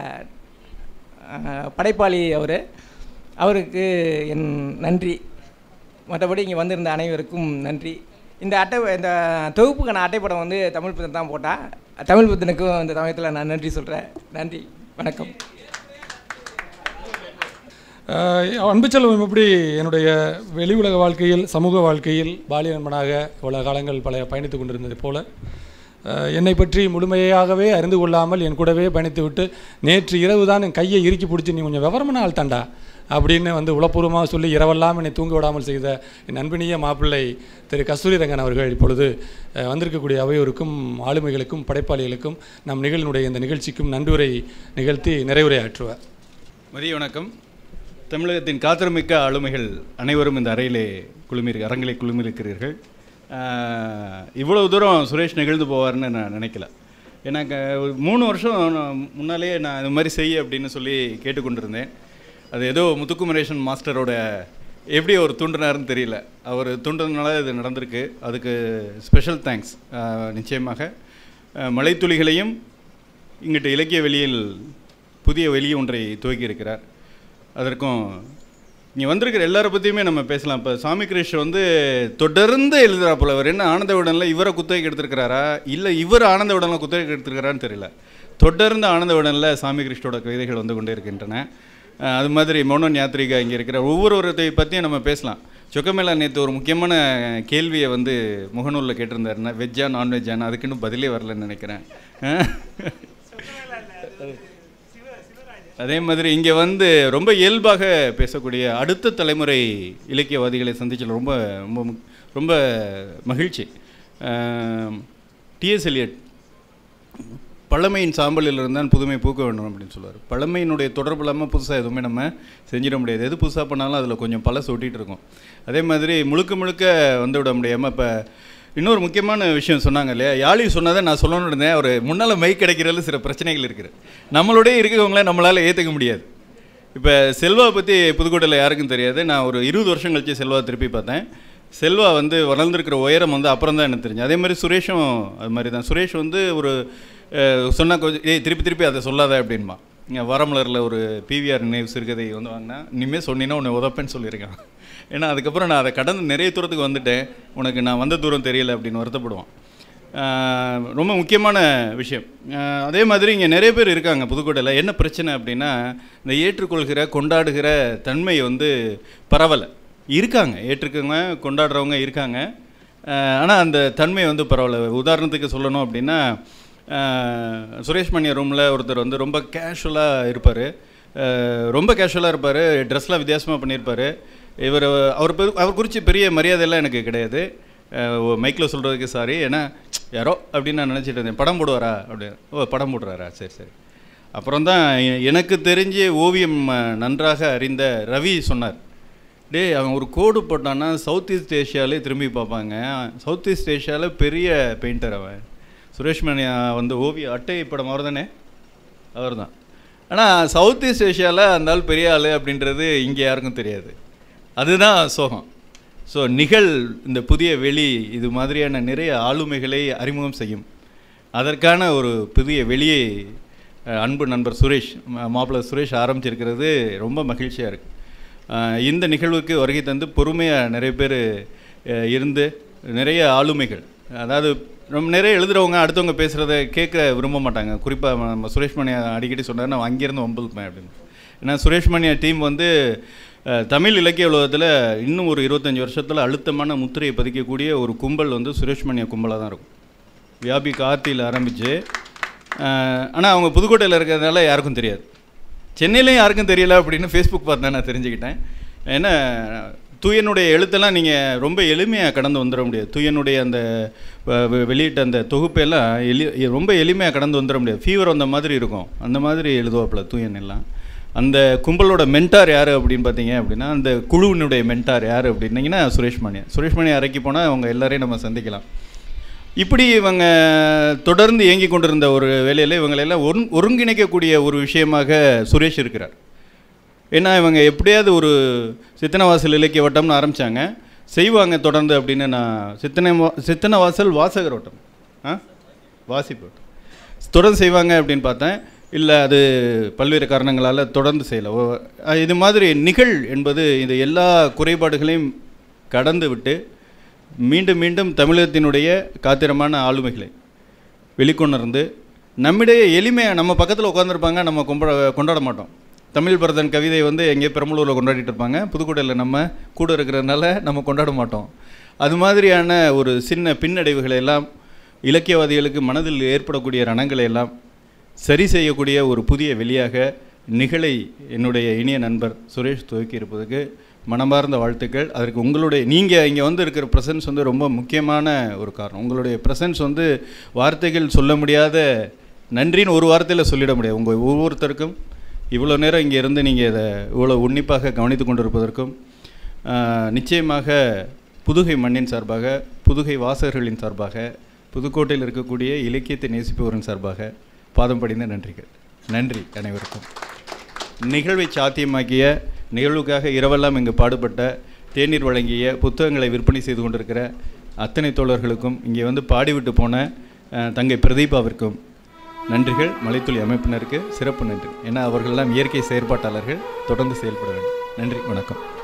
அஹ், படைப்பாளி அவர் அவருக்கு என் நன்றி மற்றபடி இங்கே வந்திருந்த அனைவருக்கும் நன்றி இந்த அட்டை இந்த தொகுப்புக்கான அட்டைப்படம் வந்து தமிழ் புத்தன் தான் போட்டா தமிழ் புத்தனுக்கும் இந்த சமயத்தில் நான் நன்றி சொல்கிறேன் நன்றி வணக்கம் ஆஹ் அன்பு செல்வம் எப்படி என்னுடைய வெளி உலக வாழ்க்கையில் சமூக வாழ்க்கையில் பாலிய நண்பனாக இவ்வளவு காலங்கள் பல பயணித்து கொண்டிருந்தது போல ஆஹ் என்னை பற்றி முழுமையாகவே அறிந்து கொள்ளாமல் என் கூடவே பயணித்துவிட்டு நேற்று இரவு தான் என் கையை இறுக்கி பிடிச்சி நீ கொஞ்சம் விவரமான ஆள் தாண்டா அப்படின்னு வந்து உளப்பூர்வமாக சொல்லி இரவெல்லாம் என்னை தூங்க விடாமல் செய்த என் அன்பினிய மாப்பிள்ளை திரு கஸ்தூரி ரங்கன் அவர்கள் இப்பொழுது ஆஹ் வந்திருக்கக்கூடிய அவையோருக்கும் ஆளுமைகளுக்கும் படைப்பாளிகளுக்கும் நம் நிகழ்னுடைய இந்த நிகழ்ச்சிக்கும் நன்றியுரை நிகழ்த்தி நிறைவுரையாற்றுவார் மதிய வணக்கம் தமிழகத்தின் காத்திரமிக்க ஆளுமைகள் அனைவரும் இந்த அறையிலே குழுமி அரங்கிலே குழுமியிருக்கிறீர்கள் ஆஹ், இவ்வளவு தூரம் சுரேஷ் நிகழ்ந்து போவார்னு நான் நினைக்கல ஏன்னா க- ஒரு மூணு வருஷம் நான் முன்னாலேயே நான் இது மாதிரி செய் அப்படின்னு சொல்லி கேட்டுக்கொண்டிருந்தேன் அது ஏதோ முத்துக்குமரேசன் மாஸ்டரோட எப்படி அவர் தூண்டினாருன்னு தெரியல அவர் தூண்டுறதுனால இது நடந்திருக்கு அதுக்கு ஸ்பெஷல் தேங்க்ஸ் நிச்சயமாக ஆஹ், மலைத்துளிகளையும் இங்கிட்டு இலக்கிய வெளியில் புதிய வெளி ஒன்றை துவக்கி இருக்கிறார் அதற்கும் இங்கே வந்திருக்கிற எல்லாரை பற்றியுமே நம்ம பேசலாம் இப்போ சாமி கிரேஷ் வந்து தொடர்ந்து எழுதுறாப்புல அவர் என்ன ஆனந்த விடனில் இவரை குத்தகைக்கு எடுத்திருக்கிறாரா இல்லை இவர் ஆனந்த விடனில் குத்தகைக்கு எடுத்திருக்கிறாரான்னு தெரியல தொடர்ந்து ஆனந்த விடனில் சாமி கிருஷ்ணோட கவிதைகள் வந்து கொண்டே இருக்கின்றன அஹ், அது மாதிரி மௌனன் யாத்ரிகா இங்கே இருக்கிற ஒவ்வொருவரத்தை பற்றியும் நம்ம பேசலாம் சொக்கமேலா நேற்று ஒரு முக்கியமான கேள்வியை வந்து முகநூலில் கேட்டிருந்தாருன்னா வெஜ்ஜா நான்வெஜ்ஜான்னு அதுக்கு இன்னும் பதிலே வரலன்னு நினைக்கிறேன் அஹ். அதே மாதிரி இங்கே வந்து ரொம்ப இயல்பாக பேசக்கூடிய அடுத்த தலைமுறை இலக்கியவாதிகளை சந்திச்சல ரொம்ப ரொம்ப முக்- ரொம்ப மகிழ்ச்சி டிஎஸ் எலியட் பழமையின் சாம்பலில் இருந்தால் புதுமை பூக்க வேண்டும் அப்படின்னு சொல்லுவார் பழமையினுடைய தொடர்பு இல்லாமல் புதுசாக எதுவுமே நம்ம செஞ்சிட முடியாது எது புதுசாக பண்ணாலும் அதில் கொஞ்சம் பழசு ஒட்டிகிட்டு இருக்கும் அதே மாதிரி முழுக்க முழுக்க வந்து விட முடியாமல் இப்போ இன்னொரு முக்கியமான விஷயம் சொன்னாங்க இல்லையா யாழி சொன்னதை நான் சொல்லணும்னு இருந்தேன் ஒரு முன்னால் மை கிடைக்கிறதுல சில பிரச்சனைகள் இருக்குது நம்மளோடய இருக்கிறவங்கள நம்மளால் ஏற்றுக்க முடியாது இப்போ செல்வா பற்றி புதுக்கோட்டையில் யாருக்கும் தெரியாது நான் ஒரு இருபது வருஷம் கழிச்சு செல்வா திருப்பி பார்த்தேன் செல்வா வந்து வளர்ந்துருக்கிற உயரம் வந்து அப்புறம் தான் எனக்கு தெரிஞ்சு அதே மாதிரி சுரேஷும் அது மாதிரி தான் சுரேஷ் வந்து ஒரு சொன்னால் கொஞ்சம் ஏய் திருப்பி திருப்பி அதை சொல்லாத அப்படின்பா இங்கே வரமலரில் ஒரு பிவிஆர் நினைவு சிறுகதை வந்து வாங்கினா இனிமேல் சொன்னீங்கன்னா உன்னை உதப்பேன்னு சொல்லியிருக்கான் ஏன்னா அதுக்கப்புறம் நான் அதை கடந்து நிறைய தூரத்துக்கு வந்துட்டேன் உனக்கு நான் வந்த தூரம் தெரியல அப்படின்னு வருத்தப்படுவான் ஆஹ் ரொம்ப முக்கியமான விஷயம் ஆஹ் அதே மாதிரி இங்கே நிறைய பேர் இருக்காங்க புதுக்கோட்டையில் என்ன பிரச்சனை அப்படின்னா இந்த ஏற்றுக்கொள்கிற கொண்டாடுகிற தன்மை வந்து பரவலை இருக்காங்க ஏற்றுக்கவங்க கொண்டாடுறவங்க இருக்காங்க ஆனால் அந்த தன்மை வந்து பரவாயில்ல உதாரணத்துக்கு சொல்லணும் அப்படின்னா ஆஹ் சுரேஷ் மணிய ரூமில் ஒருத்தர் வந்து ரொம்ப கேஷுவலாக இருப்பார் ரொம்ப கேஷுவலாக இருப்பார் ட்ரெஸ்லாம் வித்தியாசமாக பண்ணியிருப்பார் இவர் அவர் பெரு- அவர் குறித்து பெரிய மரியாதையெல்லாம் எனக்கு கிடையாது மைக்கில் சொல்கிறதுக்கு சாரி ஏன்னா யாரோ அப்படின்னு நான் நினச்சிட்டு இருந்தேன் படம் போடுவாரா அப்படின்னு ஓ படம் போடுறாரா சரி சரி அப்புறம் தான் எ- எனக்கு தெரிஞ்சு ஓவியம் அஹ், நன்றாக அறிந்த ரவி சொன்னார் டேய் அவன் ஒரு கோடு போட்டான்னா சவுத் ஈஸ்ட் ஏஷியாலே திரும்பி பார்ப்பாங்க சவுத் ஈஸ்ட் ஏஷியாவில் பெரிய பெயிண்டர் அவன் சுரேஷ் மணியா வந்து ஓவிய அட்டை படம் அவர் தானே அவர் தான் ஆனால் சவுத் ஈஸ்ட் ஏஷியாவில் அந்த ஆள் பெரிய ஆள் அப்படின்றது இங்கே யாருக்கும் தெரியாது அதுதான் சோகம் ஸோ நிகழ் இந்த புதிய வெளி இது மாதிரியான நிறைய ஆளுமைகளை அறிமுகம் செய்யும் அதற்கான ஒரு புதிய வெளியை அஹ், அன்பு நண்பர் சுரேஷ் மா- மாப்பிள்ளை சுரேஷ் ஆரம்பிச்சிருக்கிறது ரொம்ப மகிழ்ச்சியாக இருக்குது இந்த நிகழ்வுக்கு வருகை தந்து பொறுமையாக நிறைய பேர் இருந்து நிறைய ஆளுமைகள் அதாவது ரொம்ப நிறைய எழுதுகிறவங்க அடுத்தவங்க பேசுகிறத கேட்க விரும்ப மாட்டாங்க குறிப்பாக நம்ம சுரேஷ் மணியா அடிக்கடி சொன்னார் நான் அங்கேருந்து வம்புப்பேன் அப்படின்னு ஏன்னா சுரேஷ் மணியா டீம் வந்து அஹ், தமிழ் இலக்கிய உலகத்தில் இன்னும் ஒரு இருபத்தஞ்சி வருஷத்தில் அழுத்தமான முத்திரையை பதிக்கக்கூடிய ஒரு கும்பல் வந்து சுரேஷ் மணியா கும்பலாக தான் இருக்கும் வியாபி கார்த்தியில் ஆரம்பித்து ஆனால் அவங்க புதுக்கோட்டையில் இருக்கிறதுனால யாருக்கும் தெரியாது சென்னையிலையும் யாருக்கும் தெரியல அப்படின்னு ஃபேஸ்புக் பார்த்தா நான் தெரிஞ்சுக்கிட்டேன் ஏன்னா தூயனுடைய எழுத்தெல்லாம் நீங்கள் ரொம்ப எளிமையாக கடந்து வந்துட முடியாது தூயனுடைய அந்த வ- வெ- வெளியிட்ட அந்த தொகுப்பெல்லாம் எளி ரொம்ப எளிமையாக கடந்து வந்துட முடியாது ஃபீவர் வந்த மாதிரி இருக்கும் அந்த மாதிரி எழுதுவாப்புல தூயன் எல்லாம் அந்த கும்பலோட மென்டார் யார் அப்படின்னு பார்த்தீங்க அப்படின்னா அந்த குழுவினுடைய மென்டார் யார் அப்படின்னீங்கன்னா சுரேஷ் மணியா சுரேஷ் மணியா அறைக்கு போனால் அவங்க எல்லாரையும் நம்ம சந்திக்கலாம் இப்படி இவங்க தொடர்ந்து இயங்கி கொண்டிருந்த ஒரு வேலையில் இவங்களெல்லாம் ஒருங் ஒருங்கிணைக்கக்கூடிய ஒரு விஷயமாக சுரேஷ் இருக்கிறார் ஏன்னா இவங்க எப்படியாவது ஒரு சித்தனவாசல் இலக்கிய வட்டம்னு ஆரம்பித்தாங்க செய்வாங்க தொடர்ந்து அப்படின்னு நான் சித்தனை வா- சித்தனவாசல் வாசகர் வட்டம் ஆ வாசிப்பு வட்டம் தொடர்ந்து செய்வாங்க அப்படின்னு பார்த்தேன் இல்லை அது பல்வேறு காரணங்களால் தொடர்ந்து செய்யலை ஓ- அஹ் இது மாதிரி நிகழ் என்பது இது எல்லா குறைபாடுகளையும் கடந்து விட்டு மீண்டும் மீண்டும் தமிழகத்தினுடைய காத்திரமான ஆளுமைகளை வெளிக்கொணர்ந்து நம்மிடையே எளிமையாக நம்ம பக்கத்தில் உட்காந்துருப்பாங்க நம்ம கொம்ப கொண்டாட மாட்டோம் தமிழ் பரதன் கவிதை வந்து எங்கேயோ பெரம்பலூரில் கொண்டாடிட்டு இருப்பாங்க புதுக்கோட்டையில் நம்ம கூட இருக்கிறதுனால நம்ம கொண்டாட மாட்டோம் அது மாதிரியான ஒரு சின்ன பின்னடைவுகளை எல்லாம் இலக்கியவாதிகளுக்கு மனதில் ஏற்படக்கூடிய ரணங்களை எல்லாம் சரி செய்யக்கூடிய ஒரு புதிய வெளியாக நிகழை என்னுடைய இனிய நண்பர் சுரேஷ் துவக்கி இருப்பதுக்கு மனமார்ந்த வாழ்த்துக்கள் அதற்கு உங்களுடைய நீங்கள் இங்கே வந்து இருக்கிற ப்ரெசன்ஸ் வந்து ரொம்ப முக்கியமான ஒரு காரணம் உங்களுடைய ப்ரெசன்ஸ் வந்து வார்த்தைகள் சொல்ல முடியாத நன்றின்னு ஒரு வார்த்தையில் சொல்லிட முடியாது உங்கள் ஒவ்வொருத்தருக்கும் இவ்வளோ நேரம் இங்கே இருந்து நீங்கள் இதை இவ்வளோ உன்னிப்பாக கவனித்து கொண்டிருப்பதற்கும் ஆஹ், நிச்சயமாக புதுகை மண்ணின் சார்பாக புதுகை வாசகர்களின் சார்பாக புதுக்கோட்டையில் இருக்கக்கூடிய இலக்கியத்தை நேசிப்பவரின் சார்பாக பாதம் படிந்த நன்றிகள் நன்றி அனைவருக்கும் நிகழ்வை சாத்தியமாக்கிய நிகழ்வுக்காக இரவெல்லாம் இங்கு பாடுபட்ட தேநீர் வழங்கிய புத்தகங்களை விற்பனை செய்து கொண்டிருக்கிற அத்தனை தோழர்களுக்கும் இங்கே வந்து பாடிவிட்டு போன அஹ், தங்கை பிரதீபாவிற்கும் நன்றிகள் மலைத்துளி அமைப்பினருக்கு சிறப்பு நன்றி ஏன்னா அவர்களெல்லாம் இயற்கை செயற்பாட்டாளர்கள் தொடர்ந்து செயல்பட வேண்டும் நன்றி வணக்கம்